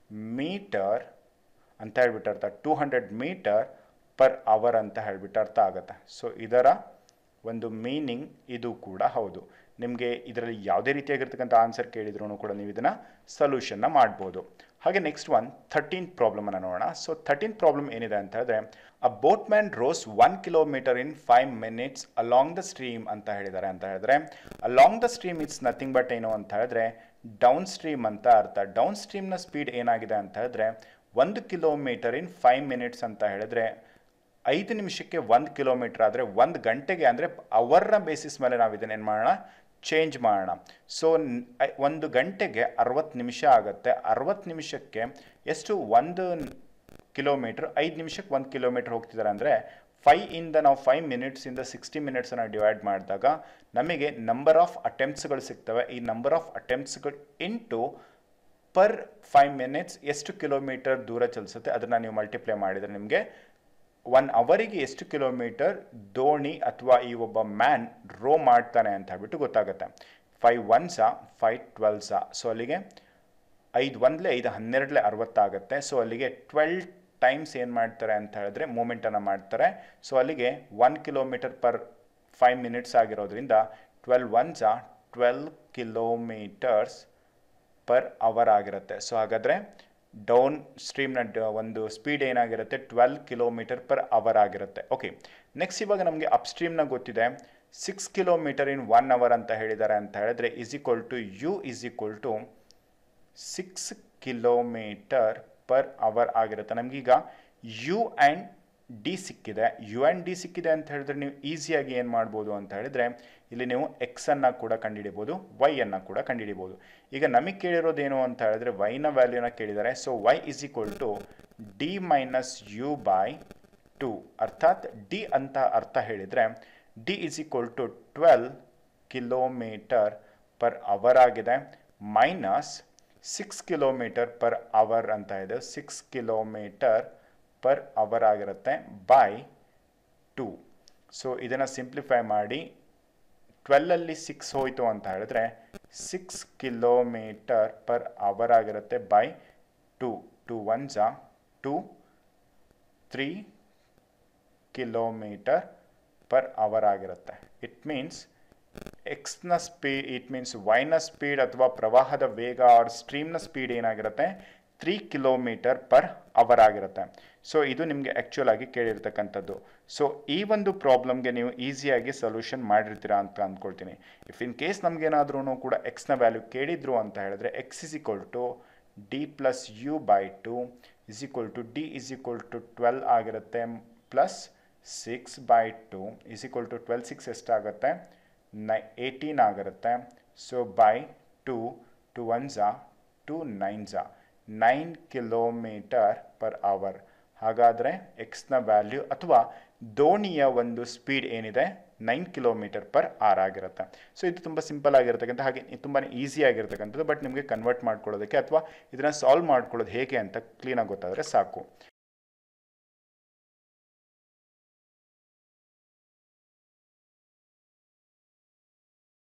metre ಅಂತ ಹೇಳ್ಬಿಟ್ಟು ಅರ್ಥ two hundred metre per hour ಅಂತ ಹೇಳ್ಬಿಟ್ಟು ಅರ್ಥ ಆಗುತ್ತೆ ಸೊ ಇದರ ಒಂದು ಮೀನಿಂಗ್ ಇದು ಕೂಡ ಹೌದು ನಿಮಗೆ ಇದರಲ್ಲಿ ಯಾವುದೇ ರೀತಿಯಾಗಿರ್ತಕ್ಕಂಥ ಆನ್ಸರ್ ಕೇಳಿದ್ರು ಕೂಡ ನೀವು ಇದನ್ನು ಸೊಲ್ಯೂಷನ್ನ ಮಾಡ್ಬೋದು ಹಾಗೆ ನೆಕ್ಸ್ಟ್ ಒನ್ ಥರ್ಟೀನ್ ಪ್ರಾಬ್ಲಮನ್ನು ನೋಡೋಣ ಸೊ ಥರ್ಟೀನ್ ಪ್ರಾಬ್ಲಮ್ ಏನಿದೆ ಅಂತ ಹೇಳಿದ್ರೆ a boatman rows one kilometre in five minutes along the stream ಅಂತ ಹೇಳಿದ್ದಾರೆ ಅಂತ ಹೇಳಿದ್ರೆ along the stream it's nothing but ಏನು ಅಂತ ಹೇಳಿದ್ರೆ ಡೌನ್ ಸ್ಟ್ರೀಮ್ ಅಂತ ಅರ್ಥ ಡೌನ್ ಸ್ಟ್ರೀಮ್ನ ಸ್ಪೀಡ್ ಏನಾಗಿದೆ ಅಂತ ಹೇಳಿದ್ರೆ ಒಂದು ಕಿಲೋಮೀಟರ್ ಇನ್ ಫೈವ್ ಮಿನಿಟ್ಸ್ ಅಂತ ಹೇಳಿದ್ರೆ ಐದು ನಿಮಿಷಕ್ಕೆ ಒಂದು ಕಿಲೋಮೀಟರ್ ಆದರೆ ಒಂದು ಗಂಟೆಗೆ ಅಂದರೆ ಅವರ್ನ ಬೇಸಿಸ್ ಮೇಲೆ ನಾವು ಇದನ್ನೇನು ಮಾಡೋಣ ಚೇಂಜ್ ಮಾಡೋಣ ಸೊ ಒಂದು ಗಂಟೆಗೆ ಅರವತ್ತು ನಿಮಿಷ ಆಗುತ್ತೆ ಅರವತ್ತು ನಿಮಿಷಕ್ಕೆ ಎಷ್ಟು ಒಂದು ಕಿಲೋಮೀಟ್ರ್ ಐದು ನಿಮಿಷಕ್ಕೆ ಒಂದು ಕಿಲೋಮೀಟ್ರ್ ಹೋಗ್ತಿದ್ದಾರೆ ಅಂದರೆ ಫೈ ಇಂದ ನಾವು ಫೈವ್ ಮಿನಿಟ್ಸಿಂದ ಸಿಕ್ಸ್ಟಿ ಮಿನಿಟ್ಸನ್ನು ಡಿವೈಡ್ ಮಾಡಿದಾಗ ನಮಗೆ ನಂಬರ್ ಆಫ್ ಅಟೆಂಪ್ಟ್ಸ್ಗಳು ಸಿಗ್ತವೆ ಈ ನಂಬರ್ ಆಫ್ ಅಟೆಂಪ್ಟ್ಸ್ಗಳು ಇಂಟು ಪರ್ ಫೈವ್ ಮಿನಿಟ್ಸ್ ಎಷ್ಟು ಕಿಲೋಮೀಟರ್ ದೂರ ಚಲಿಸುತ್ತೆ ಅದನ್ನು ನೀವು ಮಲ್ಟಿಪ್ಲೈ ಮಾಡಿದರೆ ನಿಮಗೆ ಒನ್ ಅವರಿಗೆ ಎಷ್ಟು ಕಿಲೋಮೀಟರ್ ದೋಣಿ ಅಥವಾ ಈ ಒಬ್ಬ ಮ್ಯಾನ್ ರೋ ಮಾಡ್ತಾನೆ ಅಂತ ಹೇಳ್ಬಿಟ್ಟು ಗೊತ್ತಾಗುತ್ತೆ ಫೈವ್ ಒನ್ಸಾ ಫೈವ್ ಟ್ವೆಲ್ಸಾ ಸೊ ಅಲ್ಲಿಗೆ ಐದು ಒಂದಲೇ ಐದು ಹನ್ನೆರಡಲೇ ಅರವತ್ತಾಗುತ್ತೆ ಸೊ ಅಲ್ಲಿಗೆ ಟ್ವೆಲ್ ಟೈಮ್ಸ್ ಏನು ಮಾಡ್ತಾರೆ ಅಂತ ಹೇಳಿದ್ರೆ ಮೂಮೆಂಟನ್ನು ಮಾಡ್ತಾರೆ ಸೊ ಅಲ್ಲಿಗೆ one kilometre per five minutes ಆಗಿರೋದ್ರಿಂದ ಟ್ವೆಲ್ ಒನ್ಸಾ ಟ್ವೆಲ್ ಕಿಲೋಮೀಟರ್ಸ್ ಪರ್ ಅವರ್ ಆಗಿರುತ್ತೆ ಸೊ ಹಾಗಾದರೆ ಡೌನ್ ಸ್ಟ್ರೀಮ್ನ ಒಂದು ಸ್ಪೀಡ್ ಏನಾಗಿರುತ್ತೆ ಟ್ವೆಲ್ ಕಿಲೋಮೀಟರ್ ಪರ್ ಅವರ್ ಆಗಿರುತ್ತೆ ಓಕೆ ನೆಕ್ಸ್ಟ್ ಇವಾಗ ನಮಗೆ ಅಪ್ ಸ್ಟ್ರೀಮ್ನ ಗೊತ್ತಿದೆ six kilometre in one hour ಅಂತ ಹೇಳಿದ್ದಾರೆ ಅಂತ ಹೇಳಿದ್ರೆ is equal to U is equal to six kilometre per hour ಆಗಿರುತ್ತೆ ನಮಗೀಗ ಯು ಆ್ಯಂಡ್ ಡಿ ಸಿಕ್ಕಿದೆ ಯು ಆ್ಯಂಡ್ ಡಿ ಸಿಕ್ಕಿದೆ ಅಂತ ಹೇಳಿದ್ರೆ ನೀವು ಈಸಿಯಾಗಿ ಏನು ಮಾಡ್ಬೋದು ಅಂತ ಹೇಳಿದ್ರೆ ಇಲ್ಲಿ ನೀವು ಎಕ್ಸನ್ನು ಕೂಡ ಕಂಡುಹಿಡಿಬೋದು ವೈಯನ್ನು ಕೂಡ ಕಂಡುಹಿಡಿಬೋದು ಈಗ ನಮಗೆ ಕೇಳಿರೋದೇನು ಅಂತ ಹೇಳಿದ್ರೆ ವೈನ ವ್ಯಾಲ್ಯೂನ ಕೇಳಿದ್ದಾರೆ so Y is equal to D minus U by two ಅರ್ಥಾತ್ ಡಿ ಅಂತ ಅರ್ಥ ಹೇಳಿದರೆ D is equal to twelve kilometre per hour ಆಗಿದೆ minus six kilometre per hour ಅಂತ ಇದೆ ಸಿಕ್ಸ್ ಕಿಲೋಮೀಟರ್ ಪರ್ ಅವರ್ ಆಗಿರುತ್ತೆ ಬೈ ಟು ಸೊ ಇದನ್ನು simplify ಮಾಡಿ ಟ್ವೆಲ್ಲಲ್ಲಿ ಸಿಕ್ಸ್ ಹೋಯಿತು ಅಂತ ಹೇಳಿದ್ರೆ ಸಿಕ್ಸ್ ಕಿಲೋಮೀಟರ್ ಪರ್ ಅವರ್ ಆಗಿರುತ್ತೆ ಬೈ ಟು ಟು ಒನ್ ಜಾ two three kilometre per hour ಆಗಿರುತ್ತೆ ಇಟ್ ಮೀನ್ಸ್ ಎಕ್ಸ್ನ ಸ್ಪೀಡ್ ಇಟ್ ಮೀನ್ಸ್ ವೈನ ಸ್ಪೀಡ್ ಅಥವಾ ಪ್ರವಾಹದ ವೇಗ ಆರ್ ಸ್ಟ್ರೀಮ್ನ ಸ್ಪೀಡ್ ಏನಾಗಿರುತ್ತೆ ತ್ರೀ ಕಿಲೋಮೀಟರ್ ಪರ್ ಅವರ್ ಆಗಿರುತ್ತೆ ಸೊ ಇದು ನಿಮಗೆ ಆ್ಯಕ್ಚುಲ್ ಆಗಿ ಕೇಳಿರ್ತಕ್ಕಂಥದ್ದು ಸೊ ಈ ಒಂದು ಪ್ರಾಬ್ಲಮ್ಗೆ ನೀವು ಈಸಿಯಾಗಿ ಸೊಲ್ಯೂಷನ್ ಮಾಡಿರ್ತೀರಾ ಅಂತ ಅಂದ್ಕೊಳ್ತೀನಿ ಇಫ್ ಇನ್ ಕೇಸ್ ನಮಗೇನಾದ್ರೂ ಕೂಡ ಎಕ್ಸ್ನ ವ್ಯಾಲ್ಯೂ ಕೇಳಿದ್ರು ಅಂತ ಹೇಳಿದ್ರೆ X is equal to D plus U by two is equal to D is equal to twelve ಆಗಿರುತ್ತೆ plus six by two is equal to twelve six ಎಷ್ಟಾಗುತ್ತೆ ನೈ ಏಯ್ಟೀನ್ ಆಗಿರುತ್ತೆ so by two to one ಝಾ two nine ಝಾ nine kilometre per hour ಹಾಗಾದರೆ ಎಕ್ಸ್ನ value ಅಥವಾ ದೋಣಿಯ ಒಂದು ಸ್ಪೀಡ್ ಏನಿದೆ ನೈನ್ ಕಿಲೋಮೀಟರ್ ಪರ್ ಆರ್ ಆಗಿರುತ್ತೆ ಸೊ ಇದು ತುಂಬ ಸಿಂಪಲ್ ಆಗಿರ್ತಕ್ಕಂಥ ಹಾಗೆ ತುಂಬಾ ಈಸಿ ಆಗಿರ್ತಕ್ಕಂಥದ್ದು ಬಟ್ ನಿಮಗೆ ಕನ್ವರ್ಟ್ ಮಾಡ್ಕೊಳ್ಳೋದಕ್ಕೆ ಅಥವಾ ಇದನ್ನು ಸಾಲ್ವ್ ಮಾಡ್ಕೊಳ್ಳೋದು ಹೇಗೆ ಅಂತ ಕ್ಲೀನಾಗಿ ಗೊತ್ತಾದರೆ ಸಾಕು